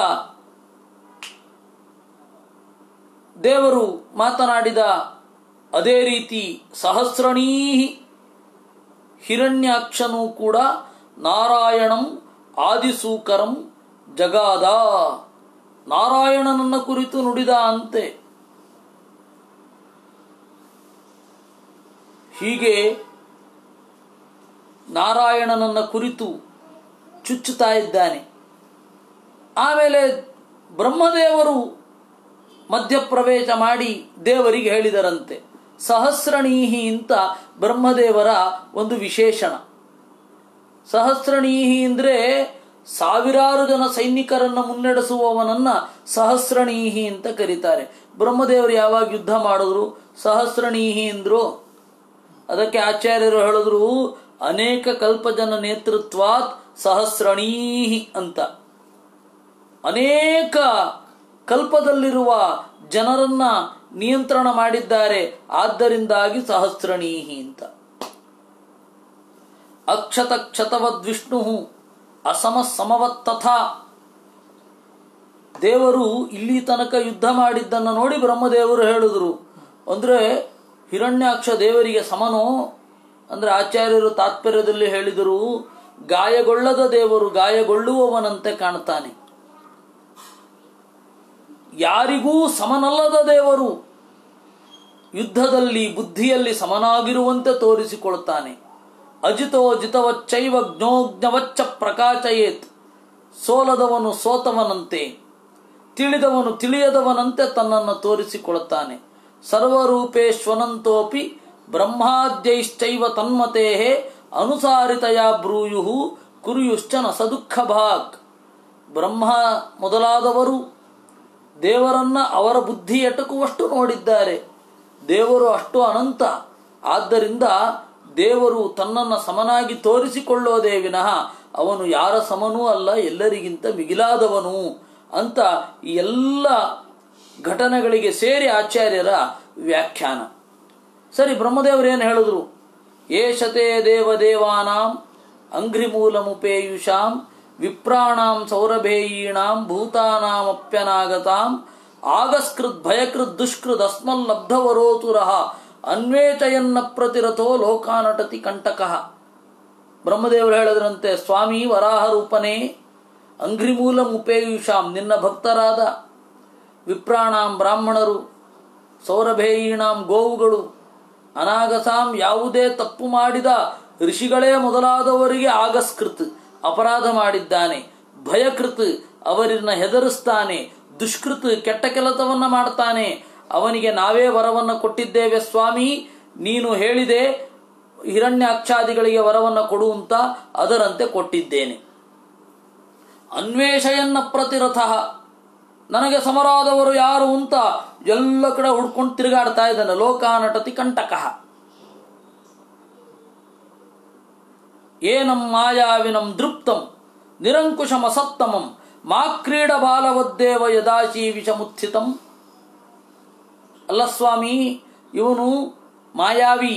ದೇವರು ಮಾತನಾಡಿದ ಅದೇ ರೀತಿ ಸಹಸ್ರಣೀಹಿ ಹಿರಣ್ಯಾಕ್ಷನೂ ಕೂಡ ನಾರಾಯಣಂ ಆದಿಸೂಕರಂ ಜಗಾದ ನಾರಾಯಣನನ್ನ ಕುರಿತು ನುಡಿದ ಅಂತೆ ಹೀಗೆ ನಾರಾಯಣನನ್ನ ಕುರಿತು ಚುಚ್ಚುತ್ತಾ ಇದ್ದಾನೆ ಆಮೇಲೆ ಬ್ರಹ್ಮದೇವರು ಮಧ್ಯಪ್ರವೇಶ ಮಾಡಿ ದೇವರಿಗೆ ಹೇಳಿದರಂತೆ ಸಹಸ್ರಣೀಹಿ ಅಂತ ಬ್ರಹ್ಮದೇವರ ಒಂದು ವಿಶೇಷಣ ಸಹಸ್ರಣೀಹಿ ಅಂದ್ರೆ ಸಾವಿರಾರು ಜನ ಸೈನಿಕರನ್ನ ಮುನ್ನಡೆಸುವವನನ್ನ ಸಹಸ್ರಣೀಹಿ ಅಂತ ಕರೀತಾರೆ ಬ್ರಹ್ಮದೇವರು ಯಾವಾಗ ಯುದ್ಧ ಮಾಡಿದ್ರು ಸಹಸ್ರಣೀಹಿ ಅಂದ್ರು ಅದಕ್ಕೆ ಆಚಾರ್ಯರು ಹೇಳಿದ್ರು ಅನೇಕ ಕಲ್ಪಜನ ನೇತೃತ್ವಾತ್ ಸಹಸ್ರಣೀಹಿ ಅಂತ ಅನೇಕ ಕಲ್ಪದಲ್ಲಿರುವ ಜನರನ್ನ ನಿಯಂತ್ರಣ ಮಾಡಿದ್ದಾರೆ ಆದ್ದರಿಂದಾಗಿ ಸಹಸ್ರಣೀಹಿ ಅಂತ ಅಕ್ಷತ ಕ್ಷತವದ್ ವಿಷ್ಣು ಅಸಮ ಸಮವತ್ ತಥಾ ದೇವರು ಇಲ್ಲಿ ತನಕ ಯುದ್ಧ ಮಾಡಿದ್ದನ್ನು ನೋಡಿ ಬ್ರಹ್ಮದೇವರು ಹೇಳಿದ್ರು ಅಂದ್ರೆ ಹಿರಣ್ಯಾಕ್ಷ ದೇವರಿಗೆ ಸಮನೋ ಅಂದ್ರೆ ಆಚಾರ್ಯರು ತಾತ್ಪರ್ಯದಲ್ಲಿ ಹೇಳಿದರು ಗಾಯಗೊಳ್ಳದ ದೇವರು ಗಾಯಗೊಳ್ಳುವವನಂತೆ ಕಾಣ್ತಾನೆ ಯಾರಿಗೂ ಸಮನಲ್ಲದ ದೇವರು ಯುದ್ಧದಲ್ಲಿ ಬುದ್ಧಿಯಲ್ಲಿ ಸಮನಾಗಿರುವಂತೆ ತೋರಿಸಿಕೊಳ್ತಾನೆ ಅಜಿತೋ ಜಿತವಚ್ಚೈವ ಜ್ಞೋಜ್ಞವಚ್ಚ ಪ್ರಕಾಶಯೇತ್ ಸೋಲದವನು ಸೋತವನಂತೆ ತಿಳಿದವನು ತಿಳಿಯದವನಂತೆ ತನ್ನನ್ನು ತೋರಿಸಿಕೊಳ್ತಾನೆ ಸರ್ವರೂಪೇಶ್ವನಂತೋಪಿ ಬ್ರಹ್ಮಾದ್ಯೈಶ್ಚೈವ ತನ್ಮತೆ ಅನುಸಾರಿತಯ ಬ್ರೂಯು ಕುರಿಯುಶ್ಚನ ಸದುಃಖ ಭಾಗ್ ಬ್ರಹ್ಮ ಮೊದಲಾದವರು ದೇವರನ್ನ ಅವರ ಬುದ್ಧಿ ಎಟಕುವಷ್ಟು ನೋಡಿದ್ದಾರೆ ದೇವರು ಅಷ್ಟು ಅನಂತ ಆದ್ದರಿಂದ ದೇವರು ತನ್ನನ್ನು ಸಮನಾಗಿ ತೋರಿಸಿಕೊಳ್ಳೋದೇ ವಿನಃ ಅವನು ಯಾರ ಸಮನೂ ಅಲ್ಲ ಎಲ್ಲರಿಗಿಂತ ಮಿಗಿಲಾದವನು ಅಂತ ಈ ಎಲ್ಲ ಘಟನೆಗಳಿಗೆ ಸೇರಿ ಆಚಾರ್ಯರ ವ್ಯಾಖ್ಯಾನ ಸರಿ ಬ್ರಹ್ಮದೇವರು ಏನು ಹೇಳಿದ್ರು ಏಷತೆ ದೇವದೇವಾನಾಂ ಅಂಘ್ರಿಮೂಲಮುಪೇಯುಷಾಂ ವಿಪ್ರಾಣಾಂ ಸೌರಭೇಯೀಣಾಂ ಭೂತಾನಾಮಪ್ಯನಾಗತಾಂ ಆಗಸ್ಕೃತ್ ಭಯಕೃತ್ ದುಷ್ಕೃತ್ ಅಸ್ಮಲ್ಲಬ್ಧವರೋತುರಃ ಅನ್ವೇಷಯನ್ನ ಪ್ರತಿರಥೋ ಲೋಕಾನಟತಿ ಕಂಟಕಃ ಬ್ರಹ್ಮದೇವರು ಹೇಳಿದ್ರಂತೆ ಸ್ವಾಮಿ ವರಾಹ ರೂಪನೇ ಅಂಘ್ರಿಮೂಲ ಮುಪೇಯುಷಾಂ ನಿನ್ನ ಭಕ್ತರಾದ ವಿಪ್ರಾಣಾಂ ಬ್ರಾಹ್ಮಣರು ಸೌರಭೇಯೀಣಾಂ ಗೋವುಗಳು ಅನಾಗಸಾಂ ಯಾವುದೇ ತಪ್ಪು ಮಾಡಿದ ಋಷಿಗಳೇ ಮೊದಲಾದವರಿಗೆ ಆಗಸ್ಕೃತ್ ಅಪರಾಧ ಮಾಡಿದ್ದಾನೆ ಭಯಕೃತ್ ಅವರನ್ನ ಹೆದರಿಸ್ತಾನೆ ದುಷ್ಕೃತ್ ಕೆಟ್ಟ ಕೆಲಸವನ್ನ ಮಾಡ್ತಾನೆ ಅವನಿಗೆ ನಾವೇ ವರವನ್ನು ಕೊಟ್ಟಿದ್ದೇವೆ ಸ್ವಾಮಿ ನೀನು ಹೇಳಿದೆ ಹಿರಣ್ಯಾಕ್ಷಾದಿಗಳಿಗೆ ವರವನ್ನು ಕೊಡು ಅಂತ ಅದರಂತೆ ಕೊಟ್ಟಿದ್ದೇನೆ ಅನ್ವೇಷಯನ್ನ ಪ್ರತಿರಥ ನನಗೆ ಸಮರಾದವರು ಯಾರು ಅಂತ ಎಲ್ಲ ಕಡೆ ಹುಡ್ಕೊಂಡು ತಿರುಗಾಡ್ತಾ ಇದ್ದಾನೆ ಲೋಕಾನಟತಿ ಕಂಟಕಃ ಏನಂ ಮಾಯಾವಿನಂ ದೃಪ್ತಂ ನಿರಂಕುಶಮಸತ್ತಮಂ ಮಾ ಕ್ರೀಡ ಬಾಲವದ್ದೇವ ಯದಾಶಿ ವಿಷಮುತ್ಥಿತಂ ಅಲ್ಲ ಸ್ವಾಮಿ ಇವನು ಮಾಯಾವಿ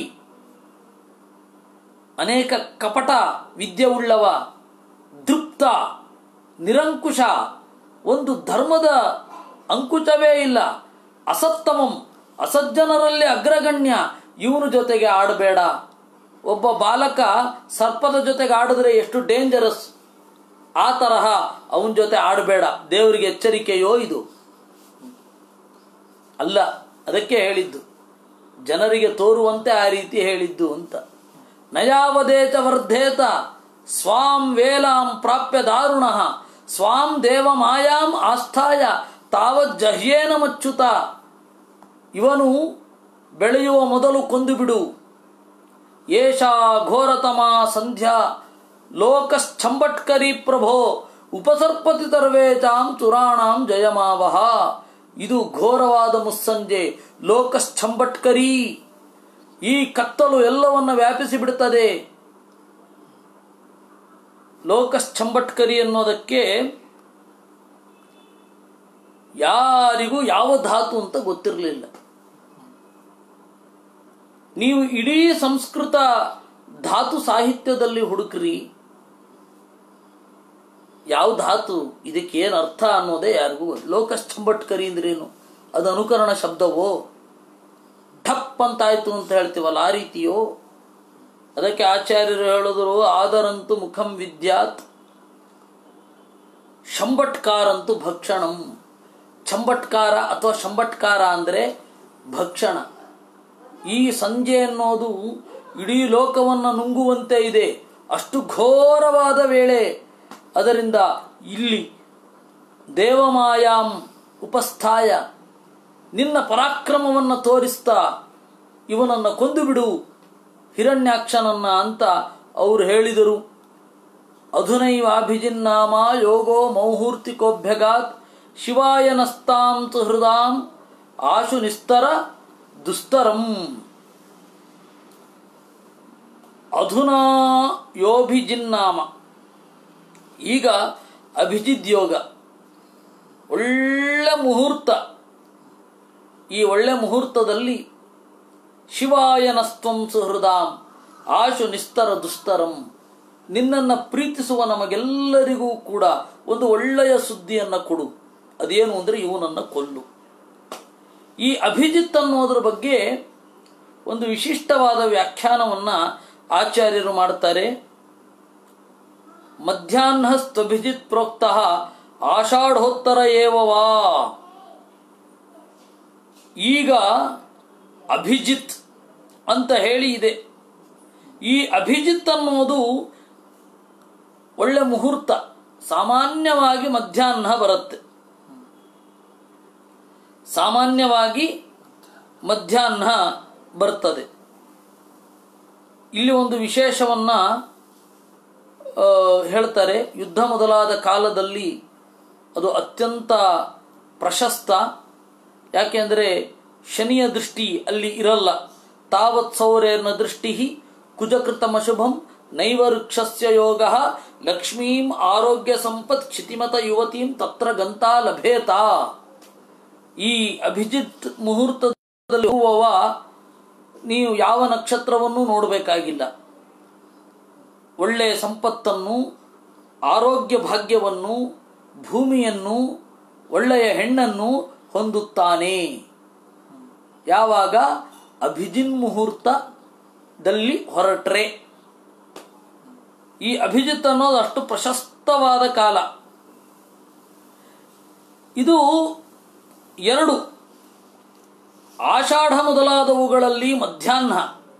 ಅನೇಕ ಕಪಟ ವಿದ್ಯೆ ಉಳ್ಳವ ದೃಪ್ತ ನಿರಂಕುಶ ಒಂದು ಧರ್ಮದ ಅಂಕುಚವೇ ಇಲ್ಲ ಅಸತ್ತಮಂ ಅಸಜ್ಜನರಲ್ಲಿ ಅಗ್ರಗಣ್ಯ ಇವನು ಜೊತೆಗೆ ಆಡಬೇಡ ಒಬ್ಬ ಬಾಲಕ ಸರ್ಪದ ಜೊತೆಗೆ ಆಡಿದ್ರೆ ಎಷ್ಟು ಡೇಂಜರಸ್ ಆ ತರಹ ಅವನ ಜೊತೆ ಆಡಬೇಡ ದೇವರಿಗೆ ಎಚ್ಚರಿಕೆಯೋ ಇದು ಅಲ್ಲ ಅದಕ್ಕೆ ಹೇಳಿದ್ದು ಜನರಿಗೆ ತೋರುವಂತೆ ಆ ರೀತಿ ಹೇಳಿದ್ದು ಅಂತ ನಯಾವದೇತ ವರ್ಧೇತ ಸ್ವಾಂ ವೇಲಾಂ ಪ್ರಾಪ್ಯ ದಾರುಣ ಸ್ವಾಂ ದೇವ ಮಾಯಾಂ ಆಸ್ಥಾಯ ತಾವಜ್ಜಹ್ಯೇನ ಮಚ್ಚುತ ಇವನು ಬೆಳೆಯುವ ಮೊದಲು ಕೊಂದು ಬಿಡು ಏಷಾ ಘೋರತಮ ಸಂಧ್ಯಾ ಲೋಕಶ್ಚಂಬಟ್ಕರಿ ಪ್ರಭೋ ಉಪಸರ್ಪತಿ ತರ್ವೇಚಾಂ ಚುರಾಣಾಂ ಜಯಮಾವಹ ಇದು ಘೋರವಾದ ಮುಸ್ಸಂಜೆ ಲೋಕಶ್ಚಂಬಟ್ಕರಿ ಈ ಕತ್ತಲು ಎಲ್ಲವನ್ನ ವ್ಯಾಪಿಸಿ ಬಿಡುತ್ತದೆ ಲೋಕಶ್ಚಂಬಟ್ಕರಿ ಅನ್ನೋದಕ್ಕೆ ಯಾರಿಗೂ ಯಾವ ಧಾತು ಅಂತ ಗೊತ್ತಿರಲಿಲ್ಲ ನೀವು ಇಡೀ ಸಂಸ್ಕೃತ ಧಾತು ಸಾಹಿತ್ಯದಲ್ಲಿ ಹುಡುಕ್ರಿ ಯಾವ ಧಾತು ಇದಕ್ಕೆ ಏನು ಅರ್ಥ ಅನ್ನೋದೇ ಯಾರಿಗೂ ಗೊತ್ತಿಲ್ಲ. ಲೋಕಶ್ಚಂಬಟ್ಕರಿ ಅಂದ್ರೇನು ಅದು ಅನುಕರಣ ಶಬ್ದವೋ ಠಪ್ ಅಂತಾಯ್ತು ಅಂತ ಹೇಳ್ತೀವಲ್ಲ ಆ ರೀತಿಯೋ ಅದಕ್ಕೆ ಆಚಾರ್ಯರು ಹೇಳಿದ್ರು ಆದರಂತು ಮುಖಂ ವಿದ್ಯಾತ್ ಶಂಬಟ್ಕಾರಂತು ಭಕ್ಷಣಂ ಚಂಬಟ್ಕಾರ ಅಥವಾ ಶಂಬಟ್ಕಾರ ಅಂದರೆ ಭಕ್ಷಣ ಈ ಸಂಜೆ ಅನ್ನೋದು ಇಡೀ ಲೋಕವನ್ನು ನುಂಗುವಂತೆ ಇದೆ ಅಷ್ಟು ಘೋರವಾದ ವೇಳೆ ಅದರಿಂದ ಇಲ್ಲಿ ದೇವಮಾಯಾಂ ಉಪಸ್ಥಾಯ ನಿನ್ನ ಪರಾಕ್ರಮವನ್ನು ತೋರಿಸ್ತಾ ಇವನನ್ನು ಕೊಂದು ಬಿಡು ಹಿರಣ್ಯಾಕ್ಷನನ್ನ ಅಂತ ಅವರು ಹೇಳಿದರು ಅಧುನೈವಾಭಿಜಿನ್ನಾಮ ಯೋಗೋ ಮೌಹೂರ್ತಿಕೋಭ್ಯಗಾತ್ ಶಿವಾಯ ನಸ್ತಾಂ ತು ಹೃದಾಂ ಆಶು ನಿಸ್ತರ ದುಸ್ತರಂ ಅಧುನಾ ಯೋಭಿಜಿನ್ನಾಮ ಈಗ ಅಭಿಜಿದ್ ಯೋಗ ಒಳ್ಳೆ ಮುಹೂರ್ತ ಈ ಒಳ್ಳೆ ಮುಹೂರ್ತದಲ್ಲಿ ಶಿವಾಯ ನಸ್ತ್ವಂ ಸುಹೃದಾಂ ಆಶು ನಿಸ್ತರ ದುಸ್ತರಂ ನಿನ್ನನ್ನು ಪ್ರೀತಿಸುವ ನಮಗೆಲ್ಲರಿಗೂ ಕೂಡ ಒಂದು ಒಳ್ಳೆಯ ಸುದ್ದಿಯನ್ನು ಕೊಡು ಅದೇನು ಅಂದರೆ ಇವನನ್ನು ಕೊಲ್ಲು ಈ ಅಭಿಜಿತ್ ಅನ್ನೋದ್ರ ಬಗ್ಗೆ ಒಂದು ವಿಶಿಷ್ಟವಾದ ವ್ಯಾಖ್ಯಾನವನ್ನು ಆಚಾರ್ಯರು ಮಾಡ್ತಾರೆ ಮಧ್ಯಾಹ್ನಸ್ತ್ವಭಿಜಿತ್ ಪ್ರೋಕ್ತ ಆಷಾಢೋತ್ತರ ಏವವಾ ಈಗ ಅಭಿಜಿತ್ ಅಂತ ಹೇಳಿ ಇದೆ ಈ ಅಭಿಜಿತ್ ಅನ್ನೋದು ಒಳ್ಳೆ ಮುಹೂರ್ತ ಸಾಮಾನ್ಯವಾಗಿ ಮಧ್ಯಾಹ್ನ ಬರುತ್ತೆ ಸಾಮಾನ್ಯವಾಗಿ ಮಧ್ಯಾಹ್ನ ಬರ್ತದೆ ಇಲ್ಲಿ ಒಂದು ವಿಶೇಷವನ್ನ ಆ, ಹೇಳ್ತಾರೆ ಯುದ್ಧ ಮೊದಲಾದ ಕಾಲದಲ್ಲಿ ಅದು ಅತ್ಯಂತ ಪ್ರಶಸ್ತ ಯಾಕೆಂದರೆ ಶನಿಯ ದೃಷ್ಟಿ ಅಲ್ಲಿ ಇರಲ್ಲ ತಾವತ್ ಸೌರೇರ್ನ ದೃಷ್ಟಿ ಕುಜಕೃತಮಶುಭಂ ನೈವ ವೃಕ್ಷಸ್ಯ ಯೋಗ ಲಕ್ಷ್ಮೀಂ ಆರೋಗ್ಯ ಸಂಪತ್ ಕ್ಷಿತಿಮತ ಯುವತೀಂ ತತ್ರ ಗಂತಾ ಲಭೇತ ಈ ಅಭಿಜಿತ್ ಮುಹೂರ್ತದಲ್ಲಿ ಹೋಗುವವ ನೀವು ಯಾವ ನಕ್ಷತ್ರವನ್ನು ನೋಡಬೇಕಾಗಿಲ್ಲ ಒಳ್ಳೆಯ ಸಂಪತ್ತನ್ನು ಆರೋಗ್ಯ ಭಾಗ್ಯವನ್ನು ಭೂಮಿಯನ್ನು ಒಳ್ಳೆಯ ಹೆಣ್ಣನ್ನು ಹೊಂದುತ್ತಾನೆ ಯಾವಾಗ ಅಭಿಜಿನ್ ಮುಹೂರ್ತದಲ್ಲಿ ಹೊರಟ್ರೆ ಈ ಅಭಿಜಿತ್ ಅನ್ನೋದು ಅಷ್ಟು ಪ್ರಶಸ್ತವಾದ ಕಾಲ ಇದು ಎರಡು ಆಷಾಢ ಮೊದಲಾದವುಗಳಲ್ಲಿ ಮಧ್ಯಾಹ್ನ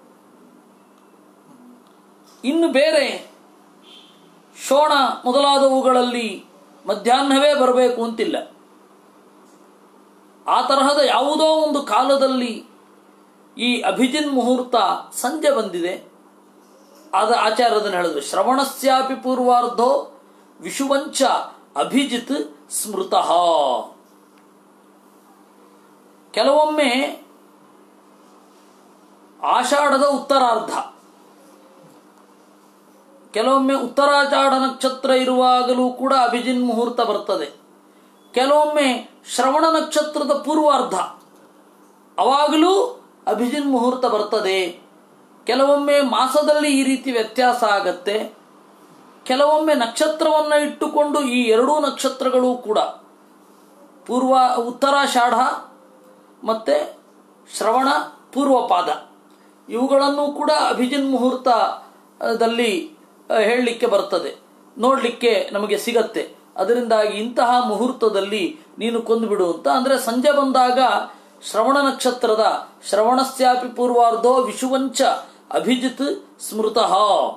ಇನ್ನು ಬೇರೆ ಶೋಣ ಮೊದಲಾದವುಗಳಲ್ಲಿ ಮಧ್ಯಾಹ್ನವೇ ಬರಬೇಕು ಅಂತಿಲ್ಲ ಆ ತರಹದ ಯಾವುದೋ ಒಂದು ಕಾಲದಲ್ಲಿ ಈ ಅಭಿಜಿನ್ ಮುಹೂರ್ತ ಸಂಜೆ ಬಂದಿದೆ ಆದ ಆಚಾರ್ಯದನ್ನು ಹೇಳಿದ್ರು ಶ್ರವಣಸ್ಯಾಪಿ ಪೂರ್ವಾರ್ಧೋ ವಿಷುವಂಚ ಅಭಿಜಿತ್ ಸ್ಮೃತಃ ಕೆಲವೊಮ್ಮೆ ಆಷಾಢದ ಉತ್ತರಾರ್ಧ ಕೆಲವೊಮ್ಮೆ ಉತ್ತರಾಷಾಢ ನಕ್ಷತ್ರ ಇರುವಾಗಲೂ ಕೂಡ ಅಭಿಜಿನ್ ಮುಹೂರ್ತ ಬರ್ತದೆ ಕೆಲವೊಮ್ಮೆ ಶ್ರವಣ ನಕ್ಷತ್ರದ ಪೂರ್ವಾರ್ಧ ಅವಾಗಲೂ ಅಭಿಜಿನ್ ಮುಹೂರ್ತ ಬರ್ತದೆ ಕೆಲವೊಮ್ಮೆ ಮಾಸದಲ್ಲಿ ಈ ರೀತಿ ವ್ಯತ್ಯಾಸ ಆಗತ್ತೆ ಕೆಲವೊಮ್ಮೆ ನಕ್ಷತ್ರವನ್ನು ಇಟ್ಟುಕೊಂಡು ಈ ಎರಡೂ ನಕ್ಷತ್ರಗಳು ಕೂಡ ಪೂರ್ವ ಉತ್ತರಾಷಾಢ ಮತ್ತು ಶ್ರವಣ ಪೂರ್ವಪಾದ ಇವುಗಳನ್ನು ಕೂಡ ಅಭಿಜಿನ್ ಮುಹೂರ್ತದಲ್ಲಿ ಹೇಳಲಿಕ್ಕೆ ಬರ್ತದೆ ನೋಡಲಿಕ್ಕೆ ನಮಗೆ ಸಿಗತ್ತೆ ಅದರಿಂದಾಗಿ ಇಂತಹ ಮುಹೂರ್ತದಲ್ಲಿ ನೀನು ಕೊಂದುಬಿಡು ಅಂತ ಅಂದರೆ ಸಂಜೆ ಬಂದಾಗ ಶ್ರವಣ ನಕ್ಷತ್ರದ ಶ್ರವಣಸ್ಯಾಪಿ ಪೂರ್ವಾರ್ಧೋ ವಿಷುವಂಚ ಅಭಿಜಿತ್ ಸ್ಮೃತಃ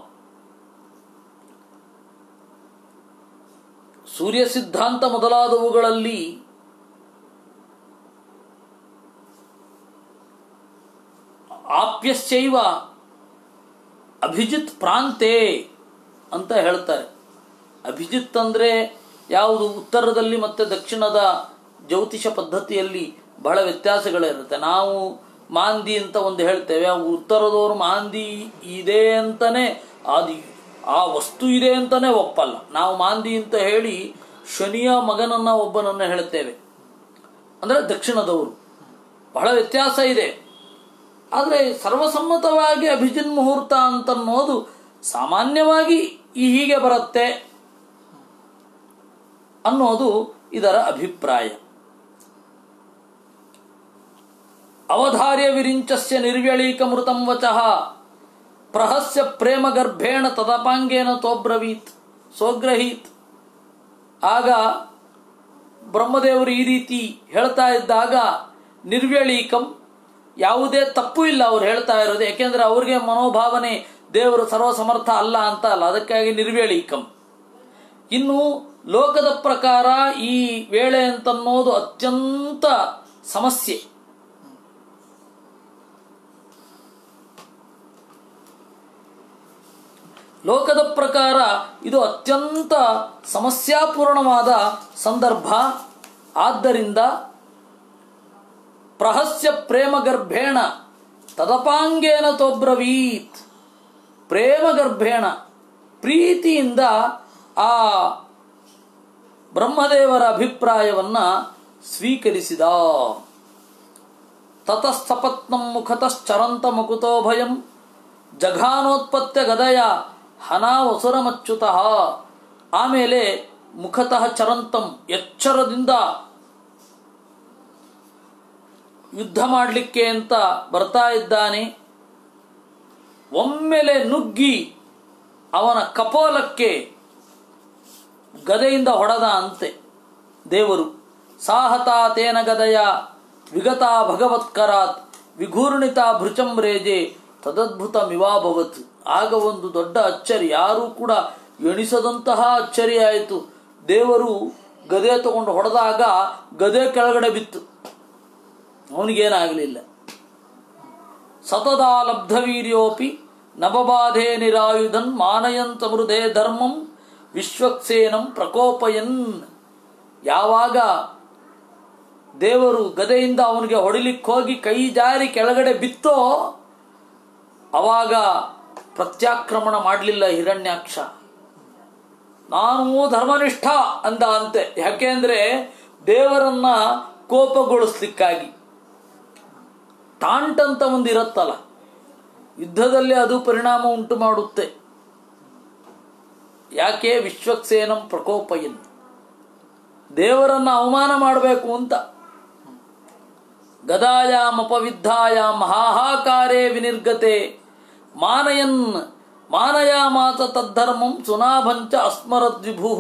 ಸೂರ್ಯ ಸಿದ್ಧಾಂತ ಮೊದಲಾದವುಗಳಲ್ಲಿ ಆಪ್ಯಶ್ಚೈವ ಅಭಿಜಿತ್ ಪ್ರಾಂತೆ ಅಂತ ಹೇಳ್ತಾರೆ ಅಭಿಜಿತ್ ಅಂದರೆ ಯಾವುದು ಉತ್ತರದಲ್ಲಿ ಮತ್ತು ದಕ್ಷಿಣದ ಜ್ಯೋತಿಷ ಪದ್ಧತಿಯಲ್ಲಿ ಬಹಳ ವ್ಯತ್ಯಾಸಗಳಿರುತ್ತೆ ನಾವು ಮಾಂದಿ ಅಂತ ಒಂದು ಹೇಳ್ತೇವೆ ಆ ಉತ್ತರದವರು ಮಾಂದಿ ಇದೆ ಅಂತಲೇ ಅದು ಆ ವಸ್ತು ಇದೆ ಅಂತಲೇ ಒಪ್ಪಲ್ಲ ನಾವು ಮಾಂದಿ ಅಂತ ಹೇಳಿ ಶನಿಯ ಮಗನನ್ನ ಒಬ್ಬನನ್ನ ಹೇಳ್ತೇವೆ ಅಂದರೆ ದಕ್ಷಿಣದವರು ಬಹಳ ವ್ಯತ್ಯಾಸ ಇದೆ ಆದರೆ ಸರ್ವಸಮ್ಮತವಾಗಿ ಅಭಿಜಿನ್ ಮುಹೂರ್ತ ಅಂತನ್ನೋದು ಸಾಮಾನ್ಯವಾಗಿ ಈ ಹೀಗೆ ಬರುತ್ತೆ ಅನ್ನೋದು ಇದರ ಅಭಿಪ್ರಾಯ ಅವಧಾರ್ಯ ವಿರಿಂಚಸ್ಯ ನಿರ್ವ್ಯಳೀಕ ಮೃತಂ ವಚಃ ಪ್ರಹಸ್ಯ ಪ್ರೇಮ ಗರ್ಭೇಣ ತದಪಾಂಗೇನ ತೋಬ್ರವೀತ್ ಸೋಗ್ರಹೀತ್ ಆಗ ಬ್ರಹ್ಮದೇವರು ಈ ರೀತಿ ಹೇಳ್ತಾ ಇದ್ದಾಗ ನಿರ್ವ್ಯಳೀಕಂ ಯಾವುದೇ ತಪ್ಪು ಇಲ್ಲ ಅವ್ರು ಹೇಳ್ತಾ ಇರೋದು ಯಾಕೆಂದ್ರೆ ಅವ್ರಿಗೆ ಮನೋಭಾವನೆ ದೇವರು ಸರ್ವಸಮರ್ಥ ಅಲ್ಲ ಅಂತ ಅಲ್ಲ ಅದಕ್ಕಾಗಿ ನಿರ್ವೇಳೀಕಂ ಇನ್ನು ಲೋಕದ ಪ್ರಕಾರ ಈ ವೇಳೆ ಅಂತನ್ನೋದು ಅತ್ಯಂತ ಸಮಸ್ಯೆ ಲೋಕದ ಪ್ರಕಾರ ಇದು ಅತ್ಯಂತ ಸಮಸ್ಯಾಪೂರ್ಣವಾದ ಸಂದರ್ಭ ಆದ್ದರಿಂದ ಪ್ರಹಸ್ಯ ಪ್ರೇಮ ಗರ್ಭೇಣ ತದಪಾಂಗೇನ ತೋಬ್ರವೀತ್ ಪ್ರೇಮ ಗರ್ಭೇಣ ಪ್ರೀತಿಯಿಂದ ಆ ಬ್ರಹ್ಮದೇವರ ಅಭಿಪ್ರಾಯವನ್ನ ಸ್ವೀಕರಿಸಿದ ತತಸ್ಥಪತ್ನಂ ಮುಖತಶ್ಚರಂತ ಮುಕುತೋ ಭಯಂ ಜಘಾನೋತ್ಪತ್ಯ ಗದಯ ಹನಾವಸುರಮಚ್ಯುತಃ ಆಮೇಲೆ ಮುಖತಃ ಚರಂತಂ ಎಚ್ಚರದಿಂದ ಯುದ್ಧ ಮಾಡಲಿಕ್ಕೆ ಅಂತ ಬರ್ತಾ ಇದ್ದಾನೆ ಒಮ್ಮೆಲೆ ನುಗ್ಗಿ ಅವನ ಕಪೋಲಕ್ಕೆ ಗದೆಯಿಂದ ಹೊಡೆದ ಅಂತೆ ದೇವರು ಸಾಹತಾ ತೇನ ಗದಯ ವಿಗತಾ ಭಗವತ್ಕರಾತ್ ವಿಘೂರ್ಣಿತ ಭೃಚಂರೇಜೆ ತದದ್ಭುತ ಮಿವಾಭವತ್ ಆಗ ಒಂದು ದೊಡ್ಡ ಅಚ್ಚರಿ ಯಾರೂ ಕೂಡ ಎಣಿಸದಂತಹ ಅಚ್ಚರಿ ಆಯಿತು ದೇವರು ಗದೆ ತಗೊಂಡು ಹೊಡೆದಾಗ ಗದೆ ಕೆಳಗಡೆ ಬಿತ್ತು ಅವನಿಗೇನಾಗಲಿಲ್ಲ ಸತದಾ ಲಬ್ಧವೀರ್ಯೋಪಿ ನವಬಾಧೆ ನಿರಾಯುಧನ್ ಮಾನಯಂತ ಮೃದೇ ಧರ್ಮಂ ವಿಶ್ವಕ್ಸೇನಂ ಪ್ರಕೋಪಯನ್ ಯಾವಾಗ ದೇವರು ಗದೆಯಿಂದ ಅವನಿಗೆ ಹೊಡಿಲಿಕ್ಕೆ ಹೋಗಿ ಕೈ ಜಾರಿ ಕೆಳಗಡೆ ಬಿತ್ತೋ ಅವಾಗ ಪ್ರತ್ಯಾಕ್ರಮಣ ಮಾಡಲಿಲ್ಲ ಹಿರಣ್ಯಾಕ್ಷ ನಾನು ಧರ್ಮನಿಷ್ಠ ಅಂದ ಅಂತೆ ಯಾಕೆಂದ್ರೆ ದೇವರನ್ನ ಕೋಪಗೊಳಿಸ್ಲಿಕ್ಕಾಗಿ ಟಾಂಟ್ ಅಂತ ಒಂದು ಇರುತ್ತಲ್ಲ ಯುದ್ಧದಲ್ಲಿ ಅದು ಪರಿಣಾಮ ಉಂಟು ಮಾಡುತ್ತೆ ಯಾಕೆ ವಿಶ್ವಕ್ಸೇನಂ ಪ್ರಕೋಪಯನ್ ದೇವರನ್ನ ಅವಮಾನ ಮಾಡಬೇಕು ಅಂತ ಗದಾಯಾಮ್ ಅಪವಿದ್ಧಾಯಾಮ್ ಹಾಹಾಕಾರೇ ವಿನಿರ್ಗತೆ ಮಾನಯನ್ ಮಾನಯಾಮಾತ ತದ್ಧರ್ಮಂ ಸುನಾಭಂಚ ಅಸ್ಮರದ್ವಿಭು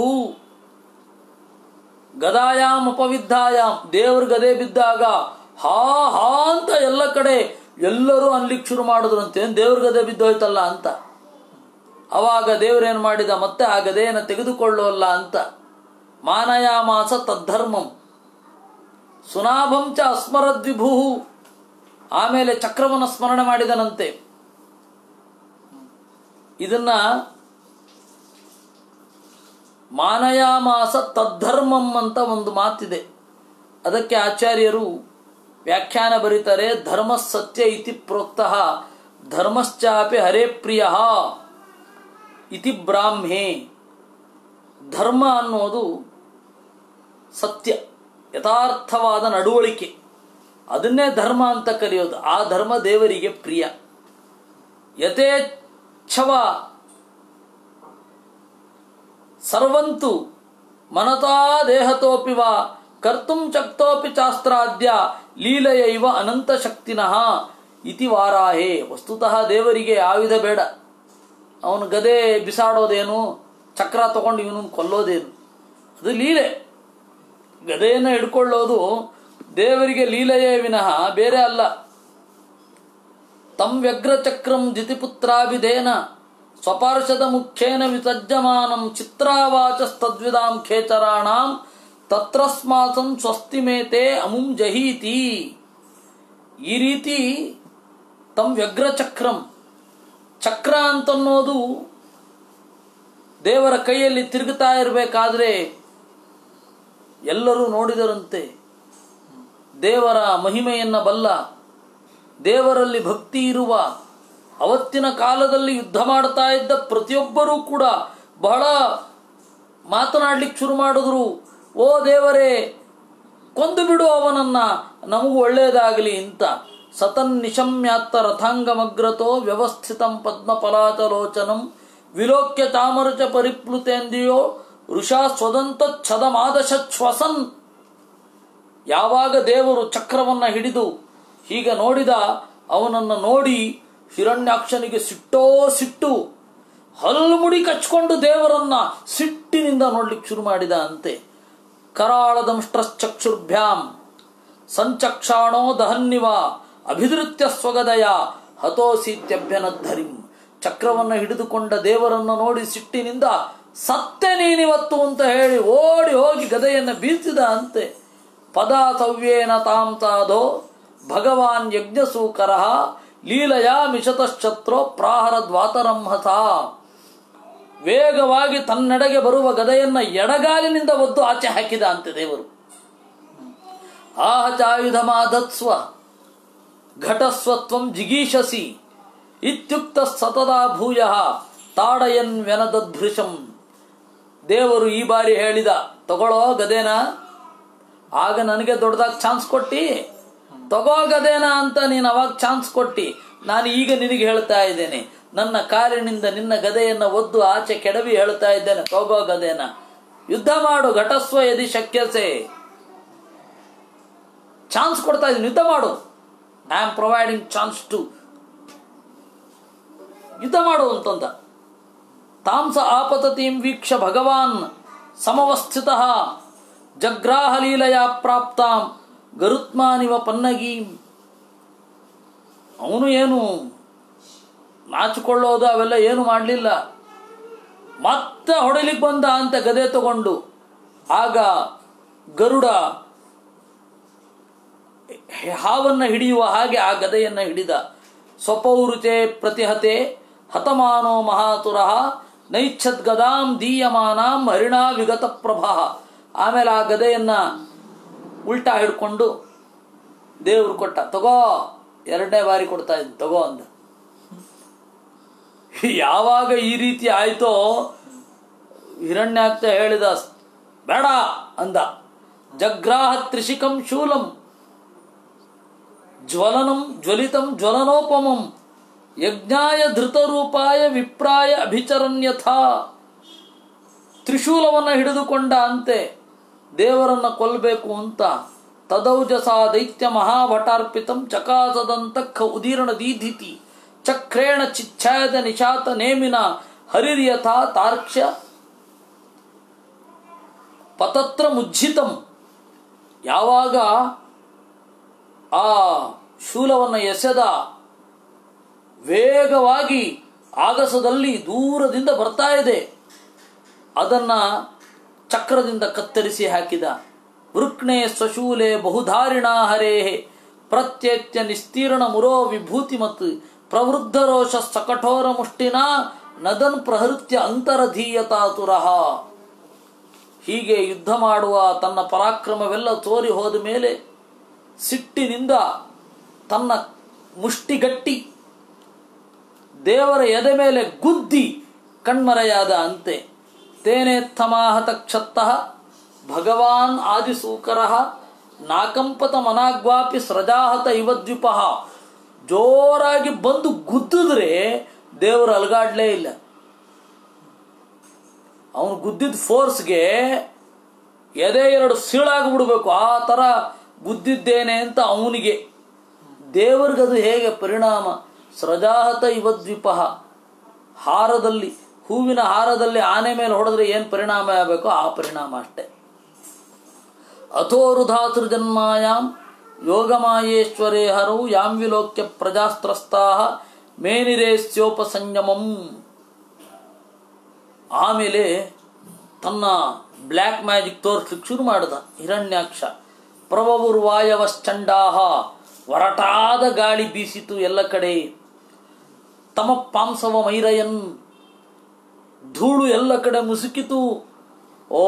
ಗದಾಯಾಮ್ ಅಪವಿದ್ಧಾಯಾಮ್ ದೇವ್ರ ಗದೆ ಬಿದ್ದಾಗ ಹಾ ಹಾ ಅಂತ ಎಲ್ಲ ಕಡೆ ಎಲ್ಲರೂ ಅನ್ಲಿಕ್ಕೆ ಶುರು ಮಾಡಿದ್ರಂತೆ ದೇವ್ರ ಗದೆ ಬಿದ್ದೋಯ್ತಲ್ಲ ಅಂತ ಅವಾಗ ದೇವರೇನು ಮಾಡಿದ ಮತ್ತೆ ಆ ಗದೆಯನ್ನು ತೆಗೆದುಕೊಳ್ಳುವಲ್ಲ ಅಂತ ಮಾನಯಾಮಾಸ ತದ್ಧರ್ಮಂ ಸುನಾಭಂ ಚ ಅಸ್ಮರದ್ವಿಭು ಆಮೇಲೆ ಚಕ್ರವನ್ನು ಸ್ಮರಣೆ ಮಾಡಿದನಂತೆ ಇದನ್ನ ಮಾನಯಾಮಾಸ ತದ್ಧರ್ಮಂ ಅಂತ ಒಂದು ಮಾತಿದೆ ಅದಕ್ಕೆ ಆಚಾರ್ಯರು ವ್ಯಾಖ್ಯಾನ ಬರೀತಾರೆ ಧರ್ಮ ಸತ್ಯ ಇತಿ ಪ್ರೋಕ್ತಃ ಧರ್ಮಶ್ಚಾಪಿ ಹರೇ ಪ್ರಿಯ ಇತಿ ಬ್ರಾಹ್ಮೆ ಧರ್ಮ ಅನ್ನೋದು ಸತ್ಯ ಯಥಾರ್ಥವಾದ ನಡವಳಿಕೆ ಅದನ್ನೇ ಧರ್ಮ ಅಂತ ಕರೆಯೋದು ಆ ಧರ್ಮ ದೇವರಿಗೆ ಪ್ರಿಯ ಯಥೇಚ್ಛವ ಸರ್ವಂತು ಮನತಾ ದೇಹತೋಪಿ ವಾ ಕರ್ತುಂ ಶಕ್ತೋಪಿ ಚಾಸ್ತ್ರಾದ್ಯ ಲೀಲೆಯೈವ ಅನಂತ ಶಕ್ತಿನಃ ಇತಿ ವಾರಾಹೇ ವಸ್ತುತಃ ದೇವರಿಗೆ ಆಯುಧ ಬೇಡ ಅವನು ಗದೆ ಬಿಸಾಡೋದೇನು ಚಕ್ರ ತಗೊಂಡು ಇವನು ಕೊಲ್ಲೋದೇನು ಅದು ಲೀಲೆ ಗದೆಯನ್ನು ಹಿಡ್ಕೊಳ್ಳೋದು ದೇವರಿಗೆ ಲೀಲೆಯೇ ವಿನಃ ಬೇರೆ ಅಲ್ಲ ತಂ ವ್ಯಗ್ರಚಕ್ರಂ ಜಿತಿಪುತ್ರಾಭಿಧೇನ ಸ್ವಪಾರ್ಷದ ಮುಖ್ಯೇನ ವಿಸಜ್ಜಮಾನಂ ಚಿತ್ರಾವಾಚಸ್ತದ್ವಿದಾಂ ಖೇಚರಾಣಾಂ ತತ್ರಸ್ಮಾಸಂ ಸ್ವಸ್ತಿಮೇತೆ ಅಮುಂ ಜಹೀತಿ ಈ ರೀತಿ ತಂ ವ್ಯಗ್ರಚಕ್ರಂ ಚಕ್ರ ಅಂತನ್ನೋದು ದೇವರ ಕೈಯಲ್ಲಿ ತಿರುಗುತ್ತಾ ಇರಬೇಕಾದ್ರೆ ಎಲ್ಲರೂ ನೋಡಿದರಂತೆ ದೇವರ ಮಹಿಮೆಯನ್ನ ಬಲ್ಲ ದೇವರಲ್ಲಿ ಭಕ್ತಿ ಇರುವ ಅವತ್ತಿನ ಕಾಲದಲ್ಲಿ ಯುದ್ಧ ಮಾಡ್ತಾ ಇದ್ದ ಪ್ರತಿಯೊಬ್ಬರೂ ಕೂಡ ಬಹಳ ಮಾತನಾಡ್ಲಿಕ್ಕೆ ಶುರು ಮಾಡಿದ್ರು ಓ ದೇವರೇ ಕೊಂದು ಬಿಡು ಅವನನ್ನ ನಮಗೂ ಒಳ್ಳೆಯದಾಗಲಿ ಅಂತ ಸತನ್ ನಿಶಮ್ಯಾತ್ತ ರಥಾಂಗಮಗ್ರತೋ ವ್ಯವಸ್ಥಿತಂ ಪದ್ಮಪಲಾಚಲೋಚನಂ ವಿಲೋಕ್ಯ ಚಾಮರುಚ ಪರಿಪ್ಲುತೇಂದಿಯೋ ಋಷಾ ಸ್ವದಂತ ಛದಮಾದಶ್ವಸನ್ ಯಾವಾಗ ದೇವರು ಚಕ್ರವನ್ನ ಹಿಡಿದು ಹೀಗೆ ನೋಡಿದ ಅವನನ್ನು ನೋಡಿ ಹಿರಣ್ಯಾಕ್ಷನಿಗೆ ಸಿಟ್ಟೋ ಸಿಟ್ಟು ಹಲ್ಮುಡಿ ಕಚ್ಕೊಂಡು ದೇವರನ್ನ ಸಿಟ್ಟಿನಿಂದ ನೋಡ್ಲಿಕ್ಕೆ ಶುರು ಮಾಡಿದ ಅಂತೆ ಕರಾಳದಂಷ್ಟ್ರಶ್ಚಕ್ಷುರ್ಭ್ಯಾಂ ಸಂಚಕ್ಷಾಣೋ ದಹನ್ನಿವ ಅಭಿಧೃತ್ಯ ಸ್ವಗದಯ ಹತೋಸೀತ್ಯಭ್ಯನದ್ಧರಿಂ ಚಕ್ರವನ್ನು ಹಿಡಿದುಕೊಂಡ ದೇವರನ್ನು ನೋಡಿ ಸಿಟ್ಟಿನಿಂದ ಸತ್ಯ ನೀನಿವತ್ತು ಅಂತ ಹೇಳಿ ಓಡಿ ಹೋಗಿ ಗದೆಯನ್ನು ಬೀಸಿದ ಅಂತೆ ಪದಾತವ್ಯೇನ ತಾಂ ತಾದೋ ಭಗವಾನ್ ಯಜ್ಞಸೂಕರ ಲೀಲಯಾ ಮಿಷತಶ್ಚತ್ರೋ ಪ್ರಾಹರ ದ್ವಾತರಂಹಸ ವೇಗವಾಗಿ ತನ್ನೆಡೆಗೆ ಬರುವ ಗದೆಯನ್ನ ಎಡಗಾಲಿನಿಂದ ಒದ್ದು ಆಚೆ ಹಾಕಿದ ಅಂತೆ ದೇವರು ಆಹ ಚಾಯುಧ ಮಾಧತ್ಸ್ವ ಘಟಸ್ವತ್ವಂ ಜಿಗೀಷಸಿ ಇತ್ಯುಕ್ತ ಸತದಾ ಭೂಯ ತಾಡಯನ್ ವ್ಯನದೃಶಂ ದೇವರು ಈ ಬಾರಿ ಹೇಳಿದ ತಗೊಳ್ಳೋ ಗದೇನ ಆಗ ನನಗೆ ದೊಡ್ಡದಾಗಿ ಚಾನ್ಸ್ ಕೊಟ್ಟಿ ತಗೋ ಗದೇನ ಅಂತ ನೀನು ಅವಾಗ ಚಾನ್ಸ್ ಕೊಟ್ಟಿ ನಾನು ಈಗ ನಿನಗೆ ಹೇಳ್ತಾ ಇದ್ದೇನೆ ನನ್ನ ಕಾಲಿನಿಂದ ನಿನ್ನ ಗದೆಯನ್ನು ಒದ್ದು ಆಚೆ ಕೆಡವಿ ಹೇಳ್ತಾ ಇದ್ದೇನೆ ತಗೋ ಗದೇನ ಯುದ್ಧ ಮಾಡು ಘಟಸ್ವ ಯದಿ ಶಕ್ಯಸೆ ಚಾನ್ಸ್ ಕೊಡ್ತಾ ಇದ್ದೀನಿ ಯುದ್ಧ ಮಾಡು I am providing chance to ಯುದ್ಧ ಮಾಡು ಅಂತಂದ ತಾಂಸ ಆಪತತೀಂ ವೀಕ್ಷ ಭಗವಾನ್ ಸಮವಸ್ಥಿತ ಜಗ್ರಾಹ ಲೀಲೆಯ ಪ್ರಾಪ್ತಾಂ ಗರುತ್ಮಾನಿವ ಪನ್ನಗೀಂ ಅವನು ಏನು ನಾಚಿಕೊಳ್ಳೋದು ಅವೆಲ್ಲ ಏನು ಮಾಡಲಿಲ್ಲ ಮತ್ತೆ ಹೊಡಿಲಿಕ್ಕೆ ಬಂದ ಅಂತ ಗದೆ ತಗೊಂಡು ಆಗ ಗರುಡ ಹಾವನ್ನು ಹಿಡಿಯುವ ಹಾಗೆ ಆ ಗದೆಯನ್ನು ಹಿಡಿದ ಸ್ವಪೌರುಚೆ ಪ್ರತಿಹತೆ ಹತಮಾನೋ ಮಹಾತುರ ನೈಚ್ಛದ್ ಗದಾಂ ದೀಯಮಾನಾಂ ಹರಿಣಾ ವಿಗತ ಪ್ರಭಾ ಆಮೇಲೆ ಆ ಗದೆಯನ್ನ ಉಲ್ಟಾ ಹಿಡ್ಕೊಂಡು ದೇವ್ರು ಕೊಟ್ಟ ತಗೋ ಎರಡನೇ ಬಾರಿ ಕೊಡ್ತಾ ಇದ್ದ ತಗೋ ಅಂದ ಯಾವಾಗ ಈ ರೀತಿ ಆಯ್ತೋ ಹಿರಣ್ಯಾಕ್ತ ಹೇಳಿದ ಬೇಡ ಅಂದ ಜಗ್ರಾಹ ತ್ರಿಶಿಕಂ ಶೂಲಂ ಜ್ವಲನಂ ಜ್ವಲಿತಂ ಜ್ವಲನೋಪಮಂ ಯಜ್ಞಾಯ ಧೃತರೂಪಾಯ ವಿಪ್ರಾಯ ಅಭಿಚರನ್ಯಥ ತ್ರಿಶೂಲವನ್ನು ಹಿಡಿದುಕೊಂಡ ಅಂತೆ ದೇವರನ್ನ ಕೊಲ್ಲಬೇಕು ಅಂತ ತದೌಜಸ ದೈತ್ಯ ಮಹಾಭಟಾರ್ಪಿತಂ ಚಕಾಸದಂತಖ ಉದೀರ್ಣ ದೀಧಿತಿ ಚಕ್ರೇಣ ಚಿಚ್ಛಾಯದ ನಿಶಾತ ನೇಮಿನ ಹರಿರ್ಯಥ ತಾರ್ಕ್ಷ್ಯ ಪತತ್ರ ಮುಜ್ಜಿತಂ ಯಾವಾಗ ಆ ಶೂಲವನ್ನು ಎಸೆದ ವೇಗವಾಗಿ ಆಗಸದಲ್ಲಿ ದೂರದಿಂದ ಬರ್ತಾ ಇದೆ ಅದನ್ನ ಚಕ್ರದಿಂದ ಕತ್ತರಿಸಿ ಹಾಕಿದ ವೃಕ್ಣೆ ಸ್ವಶೂಲೆ ಬಹುಧಾರಿಣ ಹರೇ ಪ್ರತ್ಯೇತ್ಯ ನಿಸ್ತೀರ್ಣ ಮುರೋ ವಿಭೂತಿ ಮತ್ತು ಪ್ರವೃದ್ಧ ರೋಷ ಸಕಠೋರ ಮುಷ್ಟಿನ ನದನ್ ಪ್ರಹೃತ್ಯ ಅಂತರಧೀಯತಾತುರಃ ಹೀಗೆ ಯುದ್ಧ ಮಾಡುವ ತನ್ನ ಪರಾಕ್ರಮವೆಲ್ಲ ತೋರಿ ಹೋದ ಮೇಲೆ ಸಿಟ್ಟಿನಿಂದ ತನ್ನ ಮುಷ್ಟಿಗಟ್ಟಿ ದೇವರ ಎದೆ ಮೇಲೆ ಗುದ್ದಿ ಕಣ್ಮರೆಯಾದ ಅಂತೆ ತೇನೇತ್ತಮಾಹತ ಕ್ಷತ್ತಃ ಭಗವಾನ್ ಆದಿಸೂಕರ ನಾಕಂಪತ ಮನಾಗ್ವಾಪಿ ಸ್ರಜಾಹತ ಇವದ್ವಿಪ ಜೋರಾಗಿ ಬಂದು ಗುದ್ದಿದ್ರೆ ದೇವರು ಅಲಗಾಡ್ಲೇ ಇಲ್ಲ ಅವನು ಗುದ್ದಿದ ಫೋರ್ಸ್ಗೆ ಎದೆ ಎರಡು ಸೀಳಾಗ್ಬಿಡ್ಬೇಕು ಆ ಥರ ಗುದ್ದಿದ್ದೇನೆ ಅಂತ ಅವನಿಗೆ ದೇವರಿಗದು ಹೇಗೆ ಪರಿಣಾಮ ಸ್ರಜಾಹತ ಇವದ್ವಿಪ ಹಾರದಲ್ಲಿ ಹೂವಿನ ಹಾರದಲ್ಲಿ ಆನೆ ಮೇಲೆ ಹೊಡೆದ್ರೆ ಏನು ಪರಿಣಾಮ ಆಗಬೇಕೋ ಆ ಪರಿಣಾಮ ಅಷ್ಟೆ ಅಥೋರುಧಾತೃಜನ್ಮಾಯಾಂ ಯೋಗಮಾಯೇಶ್ವರೇ ಹರೌ ಯಾಂ ವಿಲೋಕ್ಯ ಪ್ರಜಾಸ್ತ್ರಸ್ತಾ ಮೇನಿರೇಸ್ಯೋಪಸಂಯಮಂ ಆಮೇಲೆ ತನ್ನ ಬ್ಲ್ಯಾಕ್ ಮ್ಯಾಜಿಕ್ ತೋರಿಸ್ಲಿಕ್ಕೆ ಶುರು ಮಾಡಿದ ಹಿರಣ್ಯಾಕ್ಷ ಪ್ರವವುರ್ವಾಯವಶ್ಚಂಡಾಹ ಒರಟಾದ ಗಾಳಿ ಬೀಸಿತು ಎಲ್ಲ ಕಡೆ ತಮ ಪಾಂಸವ ಮೈರಯನ್ ಧೂಳು ಎಲ್ಲ ಕಡೆ ಮುಸುಕಿತು ಓ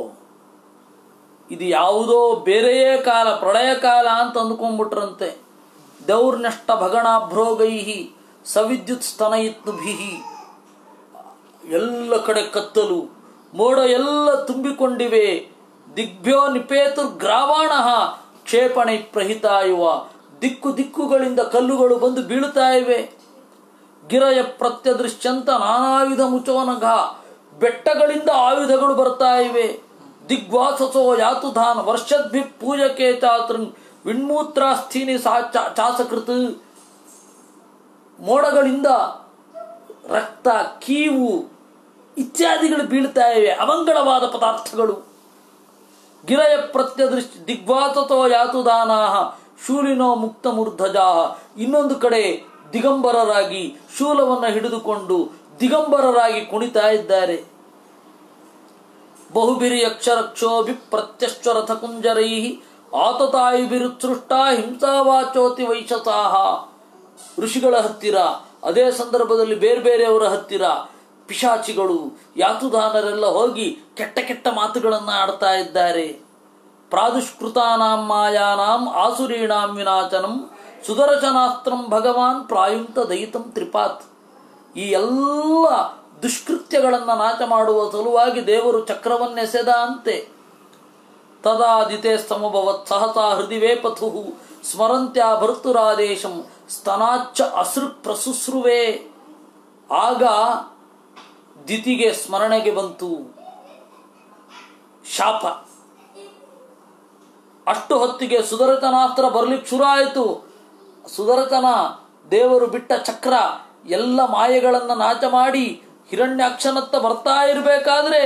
ಇದು ಯಾವುದೋ ಬೇರೆಯೇ ಕಾಲ ಪ್ರಳಯ ಕಾಲ ಅಂತ ಅಂದ್ಕೊಂಡ್ಬಿಟ್ರಂತೆ ದೌರ್ನಷ್ಟ ಭಗಣಾಭ್ರೋಗೈಹಿ ಸವಿದ್ಯುತ್ ಸ್ತನಯಿತ್ನುಭಿಹಿ ಎಲ್ಲ ಕಡೆ ಕತ್ತಲು ಮೋಡ ಎಲ್ಲ ತುಂಬಿಕೊಂಡಿವೆ ದಿಗ್ಭ್ಯೋ ನಿಪೇತುರ್ ಗ್ರಾವಾಣ ಕ್ಷೇಪಣೆ ಪ್ರಹಿತಾಯುವ ದಿಕ್ಕು ದಿಕ್ಕುಗಳಿಂದ ಕಲ್ಲುಗಳು ಬಂದು ಬೀಳುತ್ತಾ ಇವೆ ಗಿರಯ ಪ್ರತ್ಯದೃಶ್ಯಂತ ನಾನಾಯುಧ ಮುಚೋನಘ ಬೆಟ್ಟಗಳಿಂದ ಆಯುಧಗಳು ಬರ್ತಾ ಇವೆ ದಿಗ್ವಾಸಸೋ ಯಾತುಧಾನ್ ವರ್ಷದ್ಭಿ ಪೂಜಕೆ ಚಾತೃನ್ ವಿಣ್ಮೂತ್ರಾಸ್ಥೀನಿ ಸಾ ಚಾ- ಚಾಸಕೃತ್ ಮೋಡಗಳಿಂದ ರಕ್ತ ಕೀವು ಇತ್ಯಾದಿಗಳು ಬೀಳ್ತಾ ಇವೆ ಅಮಂಗಳವಾದ ಪದಾರ್ಥಗಳು ಗಿರಯ ಪ್ರತ್ಯದೃಷ್ಟಿ ದಿಗ್ವಾತತೋ ಯಾತುದಾನಾಹ ಶೂಲಿನೋ ಮುಕ್ತ ಮೂರ್ಧಜಾ ಇನ್ನೊಂದು ಕಡೆ ದಿಗಂಬರರಾಗಿ ಶೂಲವನ್ನು ಹಿಡಿದುಕೊಂಡು ದಿಗಂಬರರಾಗಿ ಕುಣಿತಾ ಇದ್ದಾರೆ ಬಹುಬಿರಿ ಅಕ್ಷರಕ್ಷೋಭಿ ಪ್ರತ್ಯಶ್ವರಥ ಕುಂಜರೈ ಆತತಾಯುಭಿರುತ್ಸೃಷ್ಟ ಹಿಂಸಾವಾಚೋತಿ ವೈಶಸಾಹ ಋಷಿಗಳ ಹತ್ತಿರ ಅದೇ ಸಂದರ್ಭದಲ್ಲಿ ಬೇರೆ ಬೇರೆಯವರ ಹತ್ತಿರ ಪಿಶಾಚಿಗಳು ಯಾತುದಾನರೆಲ್ಲ ಹೋಗಿ ಕೆಟ್ಟ ಕೆಟ್ಟ ಮಾತುಗಳನ್ನು ಆಡ್ತಾ ಇದ್ದಾರೆ ಪ್ರಾದುಷ್ಕೃತಾನಾಂ ಮಾಯಾನಾಂ ಆಸುರೀಣಾಂ ವಿನಾಚನಂ ಸುದರ್ಶನಾಸ್ತ್ರಂ ಭಗವಾನ್ ಪ್ರಾಯುಂತ ದಯಿತಂ ತ್ರಿಪಾತ್ ಈ ಎಲ್ಲ ದುಷ್ಕೃತ್ಯಗಳನ್ನು ನಾಶ ಮಾಡುವ ಸಲುವಾಗಿ ದೇವರು ಚಕ್ರವನ್ನೆಸೆದ ಅಂತೆ ತದಾದಿತೆ ಸಮಭವತ್ ಸಹಸಾ ಹೃದಿವೇ ಪಥು ಸ್ಮರಂತ್ಯ ಭರ್ತುರಾದೇಶಂ ಸ್ತನಾಚ್ಚ ಅಸೃ ಪ್ರಸುಸ್ರುವೆ ಆಗ ದಿತಿಗೆ ಸ್ಮರಣೆಗೆ ಬಂತು ಶಾಪ ಅಷ್ಟು ಹೊತ್ತಿಗೆ ಸುದರ್ಶನಾಸ್ತ್ರ ಬರ್ಲಿಕ್ಕೆ ಶುರು ಆಯಿತು ಸುದರ್ಶನ ದೇವರು ಬಿಟ್ಟ ಚಕ್ರ ಎಲ್ಲ ಮಾಯೆಗಳನ್ನು ನಾಶ ಮಾಡಿ ಹಿರಣ್ಯಾಕ್ಷನತ್ತ ಬರ್ತಾ ಇರಬೇಕಾದ್ರೆ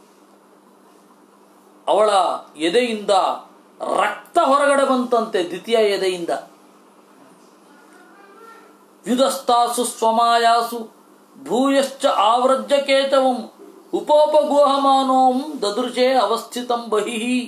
ಅವಳ ಎದೆಯಿಂದ ರಕ್ತ ಹೊರಗಡೆ ಬಂತಂತೆ ದ್ವಿತೀಯ ಎದೆಯಿಂದ ಯುಧಸ್ತಾಸು ಸ್ವಮಾಯಾಸು ಭೂಯಶ್ಚ ಆವ್ರಜ್ಯ ಕೇತವಂ ಉಪೋಪಗುಹಮಾನೋಂ ದದೃಶೇ ಅವಸ್ಥಿತಂ ಬಹಿಹಿ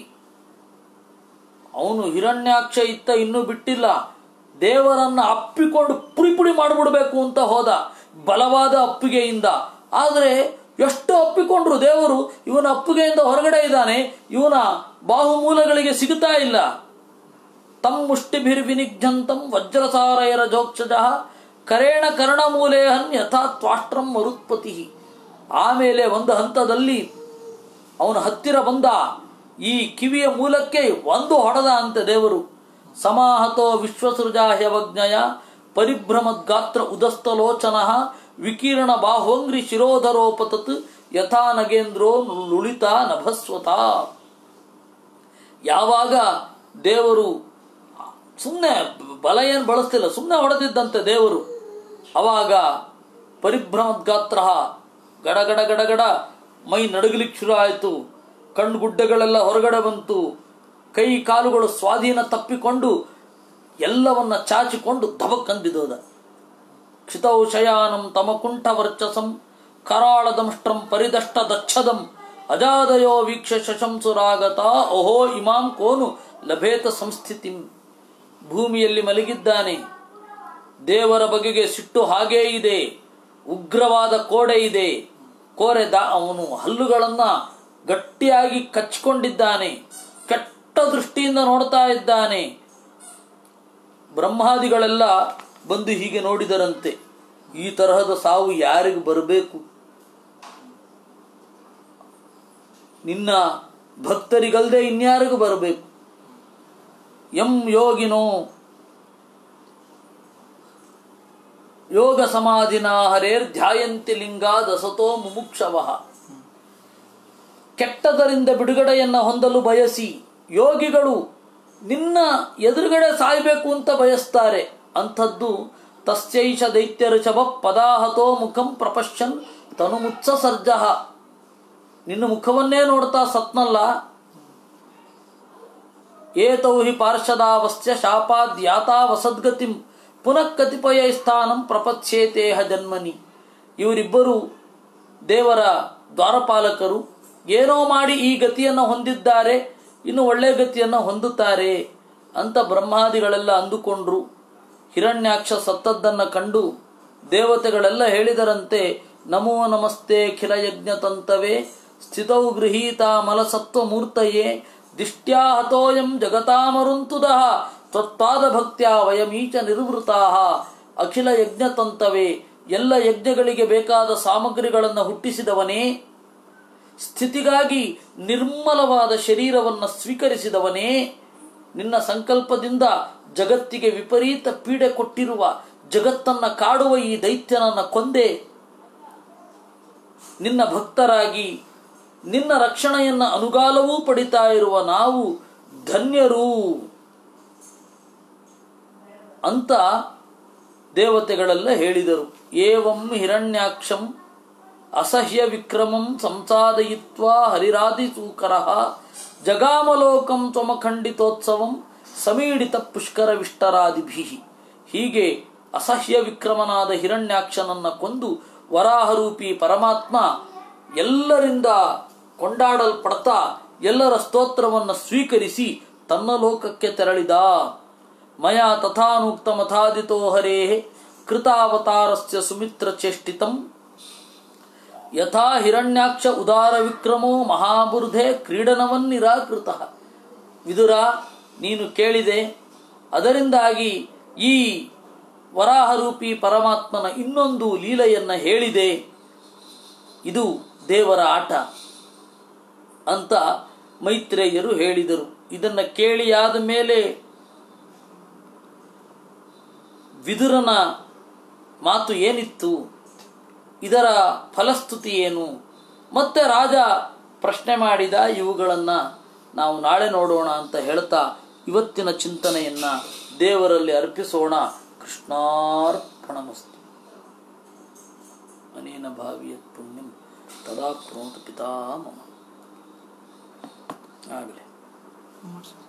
ಅವನು ಹಿರಣ್ಯಾಕ್ಷ ಇತ್ತ ಇನ್ನೂ ಬಿಟ್ಟಿಲ್ಲ ದೇವರನ್ನ ಅಪ್ಪಿಕೊಂಡು ಪುಡಿ ಪುಡಿ ಮಾಡಿಬಿಡ್ಬೇಕು ಅಂತ ಹೋದ ಬಲವಾದ ಅಪ್ಪಿಗೆಯಿಂದ ಆದರೆ ಎಷ್ಟು ಅಪ್ಪಿಕೊಂಡ್ರು ದೇವರು ಇವನ ಅಪ್ಪಿಗೆಯಿಂದ ಹೊರಗಡೆ ಇದ್ದಾನೆ ಇವನ ಬಾಹುಮೂಲಗಳಿಗೆ ಸಿಗುತ್ತಾ ಇಲ್ಲ ತಮ್ ಮುಷ್ಟಿಭಿರ್ವಿನಿಘ್ನಂತಂ ವಜ್ರಸಾರಯರ ಜೋಕ್ಷಜ ಕರೇಣ ಕರ್ಣಮೂಲೇಹನ್ ಯಥಾ ತ್ವಾಷ್ಟ್ರಂ ಮರುತ್ಪತಿ ಆಮೇಲೆ ಒಂದು ಹಂತದಲ್ಲಿ ಅವನ ಹತ್ತಿರ ಬಂದ ಈ ಕಿವಿಯ ಮೂಲಕ್ಕೆ ಒಂದು ಹೊಡೆದ ಅಂತೆ ದೇವರು ಸಮಾಹತೋ ವಿಶ್ವಸೃಜಾ ಹ್ಯವಜ್ಞಯ ಪರಿಭ್ರಮದ್ಗಾತ್ರ ಉದಸ್ತಲೋಚನ ವಿಕೀರ್ಣ ಬಾಹೋಂಗ್ರಿ ಶಿರೋಧರೋಪತತ್ ಯಥಾ ನಗೇಂದ್ರೋ ಲುಳಿತ ನಭಸ್ವತ ಯಾವಾಗ ದೇವರು ಸುಮ್ಮನೆ ಬಲ ಏನು ಬಳಸ್ತಿಲ್ಲ ಸುಮ್ಮನೆ ಹೊಡೆದಿದ್ದಂತೆ ದೇವರು ಅವಾಗ ಪರಿಭ್ರಮದ್ಗಾತ್ರ ಗಡಗಡ ಗಡಗಡ ಮೈ ನಡುಗಲಿಕ್ಕೆ ಶುರು ಆಯಿತು ಕಣ್ಣುಗುಡ್ಡೆಗಳೆಲ್ಲ ಹೊರಗಡೆ ಬಂತು ಕೈ ಕಾಲುಗಳು ಸ್ವಾಧೀನ ತಪ್ಪಿಕೊಂಡು ಎಲ್ಲವನ್ನ ಚಾಚಿಕೊಂಡು ದಬಕ್ಕಂದಿದೋದ ಕ್ಷಿತೌ ಶಯಾನಂ ತಮಕುಂಠ ವರ್ಚಸಂ ಕರಾಳದಂಷ್ಟ್ರಂ ಪರಿದಷ್ಟ ದಚ್ಛದಂ ಅಜಾದಯೋ ವೀಕ್ಷ ಶಶಂಸುರಾಗತ ಓಹೋ ಇಮಾಂ ಕೋನು ಲಭೇತ ಸಂಸ್ಥಿತಿಂ ಭೂಮಿಯಲ್ಲಿ ಮಲಗಿದ್ದಾನೆ ದೇವರ ಬಗೆಗೆ ಸಿಟ್ಟು ಹಾಗೇ ಇದೆ ಉಗ್ರವಾದ ಕೋಡೆ ಇದೆ ಕೋರೆ ದಾ ಅವನು ಹಲ್ಲುಗಳನ್ನ ಗಟ್ಟಿಯಾಗಿ ಕಚ್ಕೊಂಡಿದ್ದಾನೆ ಕೆಟ್ಟ ದೃಷ್ಟಿಯಿಂದ ನೋಡ್ತಾ ಇದ್ದಾನೆ ಬ್ರಹ್ಮಾದಿಗಳೆಲ್ಲ ಬಂದು ಹೀಗೆ ನೋಡಿದರಂತೆ ಈ ತರಹದ ಸಾವು ಯಾರಿಗೂ ಬರಬೇಕು ನಿನ್ನ ಭಕ್ತರಿಗಲ್ದೆ ಇನ್ಯಾರಿಗೂ ಬರಬೇಕು ಎಂ ಯೋಗಿನೋ ಯೋಗ ಸಮಾಧಿನ ಹರೇರ್ ಧ್ಯಾಯಂತಿ ಲಿಂಗ ದಸತೋ ಮುಮುಕ್ಷವ ಕೆಟ್ಟದರಿಂದ ಬಿಡುಗಡೆಯನ್ನ ಹೊಂದಲು ಬಯಸಿ ಯೋಗಿಗಳು ನಿನ್ನ ಎದುರುಗಡೆ ಸಾಯಬೇಕು ಅಂತ ಬಯಸ್ತಾರೆ ಅಂಥದ್ದು ತಸ್ಯೈಷ ದೈತ್ಯಋಷಭ ಪದಾಹತೋ ಮುಖಂ ಪ್ರಪಶ್ಯನ್ ತನುಮುತ್ಸ ಸರ್ಜ ನಿನ್ನ ಮುಖವನ್ನೇ ನೋಡ್ತಾ ಸತ್ನಲ್ಲ ಏತೌ ಹಿ ಪಾರ್ಷದಾವಸ್ಯ ಶಾಪಾದ್ ಯಾತಾ ವಸದ್ಗತಿಂ ಪುನಃ ಕತಿಪಯ ಸ್ಥಾನಂ ಪ್ರಪಚ್ಯೇತೇಹ ಜನ್ಮನಿ ಇವರಿಬ್ಬರು ದೇವರ ದ್ವಾರಪಾಲಕರು ಏನೋ ಮಾಡಿ ಈ ಗತಿಯನ್ನು ಹೊಂದಿದ್ದಾರೆ ಇನ್ನು ಒಳ್ಳೆ ಗತಿಯನ್ನು ಹೊಂದುತ್ತಾರೆ ಅಂತ ಬ್ರಹ್ಮಾದಿಗಳೆಲ್ಲ ಅಂದುಕೊಂಡ್ರು ಹಿರಣ್ಯಾಕ್ಷ ಸತ್ತದ್ದನ್ನು ಕಂಡು ದೇವತೆಗಳೆಲ್ಲ ಹೇಳಿದರಂತೆ ನಮೋ ನಮಸ್ತೆ ಖಿಲ ಯಜ್ಞ ತಂತವೇ ಸ್ಥಿತೌ ಗೃಹೀತ ಮಲಸತ್ವ ಮೂರ್ತಯೇ ದಿಷ್ಟ್ಯಾ ಹತೋಯಂ ಜಗತಾಮರುಂತುದಃ ತ್ವತ್ಪಾದ ಭಕ್ತ್ಯಾ ವಯಮೀಚ ನಿರ್ವೃತಾ ಅಖಿಲ ಯಜ್ಞ ತಂತವೇ ಎಲ್ಲ ಯಜ್ಞಗಳಿಗೆ ಬೇಕಾದ ಸಾಮಗ್ರಿಗಳನ್ನು ಹುಟ್ಟಿಸಿದವನೇ ಸ್ಥಿತಿಗಾಗಿ ನಿರ್ಮಲವಾದ ಶರೀರವನ್ನು ಸ್ವೀಕರಿಸಿದವನೇ ನಿನ್ನ ಸಂಕಲ್ಪದಿಂದ ಜಗತ್ತಿಗೆ ವಿಪರೀತ ಪೀಡೆ ಕೊಟ್ಟಿರುವ ಜಗತ್ತನ್ನ ಕಾಡುವ ಈ ದೈತ್ಯನನ್ನ ಕೊಂದೆ ನಿನ್ನ ಭಕ್ತರಾಗಿ ನಿನ್ನ ರಕ್ಷಣೆಯನ್ನ ಅನುಗಾಲವೂ ಪಡಿತಾ ಇರುವ ನಾವು ಧನ್ಯರು ಅಂತ ದೇವತೆಗಳೆಲ್ಲ ಹೇಳಿದರು ಏವಂ ಹಿರಣ್ಯಾಕ್ಷಂ ಅಸಹ್ಯ ವಿಕ್ರಮಂ ಸಂಸಾದಯಿತ್ವಾ ಹರಿರಾದಿಸೂಕರ ಜಗಾಮಲೋಕಂ ತ್ವಮಖಂಡಿತೋತ್ಸವಂ ಸಮೀಡಿತ ಪುಷ್ಕರ ವಿಷ್ಟರಾದಿಭಿ ಹೀಗೆ ಅಸಹ್ಯ ವಿಕ್ರಮನಾದ ಹಿರಣ್ಯಾಕ್ಷನನ್ನ ಕೊಂದು ವರಾಹರೂಪಿ ಪರಮಾತ್ಮ ಎಲ್ಲರಿಂದ ಕೊಂಡಾಡಲ್ಪಡ್ತಾ ಎಲ್ಲರ ಸ್ತೋತ್ರವನ್ನು ಸ್ವೀಕರಿಸಿ ತನ್ನ ಲೋಕಕ್ಕೆ ತೆರಳಿದ ಮಯಾ ತಥಾನುಕ್ತ ಮಥಾದಿತೋ ಹರೇ ಕೃತಾವತಾರಸ್ಯ ಸುಮಿತ್ರ ಚೇಷ್ಟಿತಂ ಯಥಾ ಹಿರಣ್ಯಾಕ್ಷ ಉದಾರ ವಿಕ್ರಮೋ ಮಹಾಬುರ್ಧೆ ಕ್ರೀಡನವನ್ ನಿರಾಕೃತ ವಿದುರ ನೀನು ಕೇಳಿದೆ ಅದರಿಂದಾಗಿ ಈ ವರಾಹರೂಪಿ ಪರಮಾತ್ಮನ ಇನ್ನೊಂದು ಲೀಲೆಯನ್ನ ಹೇಳಿದೆ ಇದು ದೇವರ ಆಟ ಅಂತ ಮೈತ್ರೇಯರು ಹೇಳಿದರು ಇದನ್ನ ಕೇಳಿಯಾದ ಮೇಲೆ ವಿದುರನ ಮಾತು ಏನಿತ್ತು ಇದರ ಫಲಸ್ತುತಿ ಏನು ಮತ್ತೆ ರಾಜ ಪ್ರಶ್ನೆ ಮಾಡಿದ ಇವುಗಳನ್ನು ನಾವು ನಾಳೆ ನೋಡೋಣ ಅಂತ ಹೇಳ್ತಾ ಇವತ್ತಿನ ಚಿಂತನೆಯನ್ನ ದೇವರಲ್ಲಿ ಅರ್ಪಿಸೋಣ ಕೃಷ್ಣಾರ್ಪಣಮಸ್ತು ಅನೇನ ಭಾವಿಯತ್ ಪುಣ್ಯಂ ತದಾ ಪ್ರೋತ ಪಿತಾಮಮ ಆಗಲಿ ಮಾಡ್ಸಿ.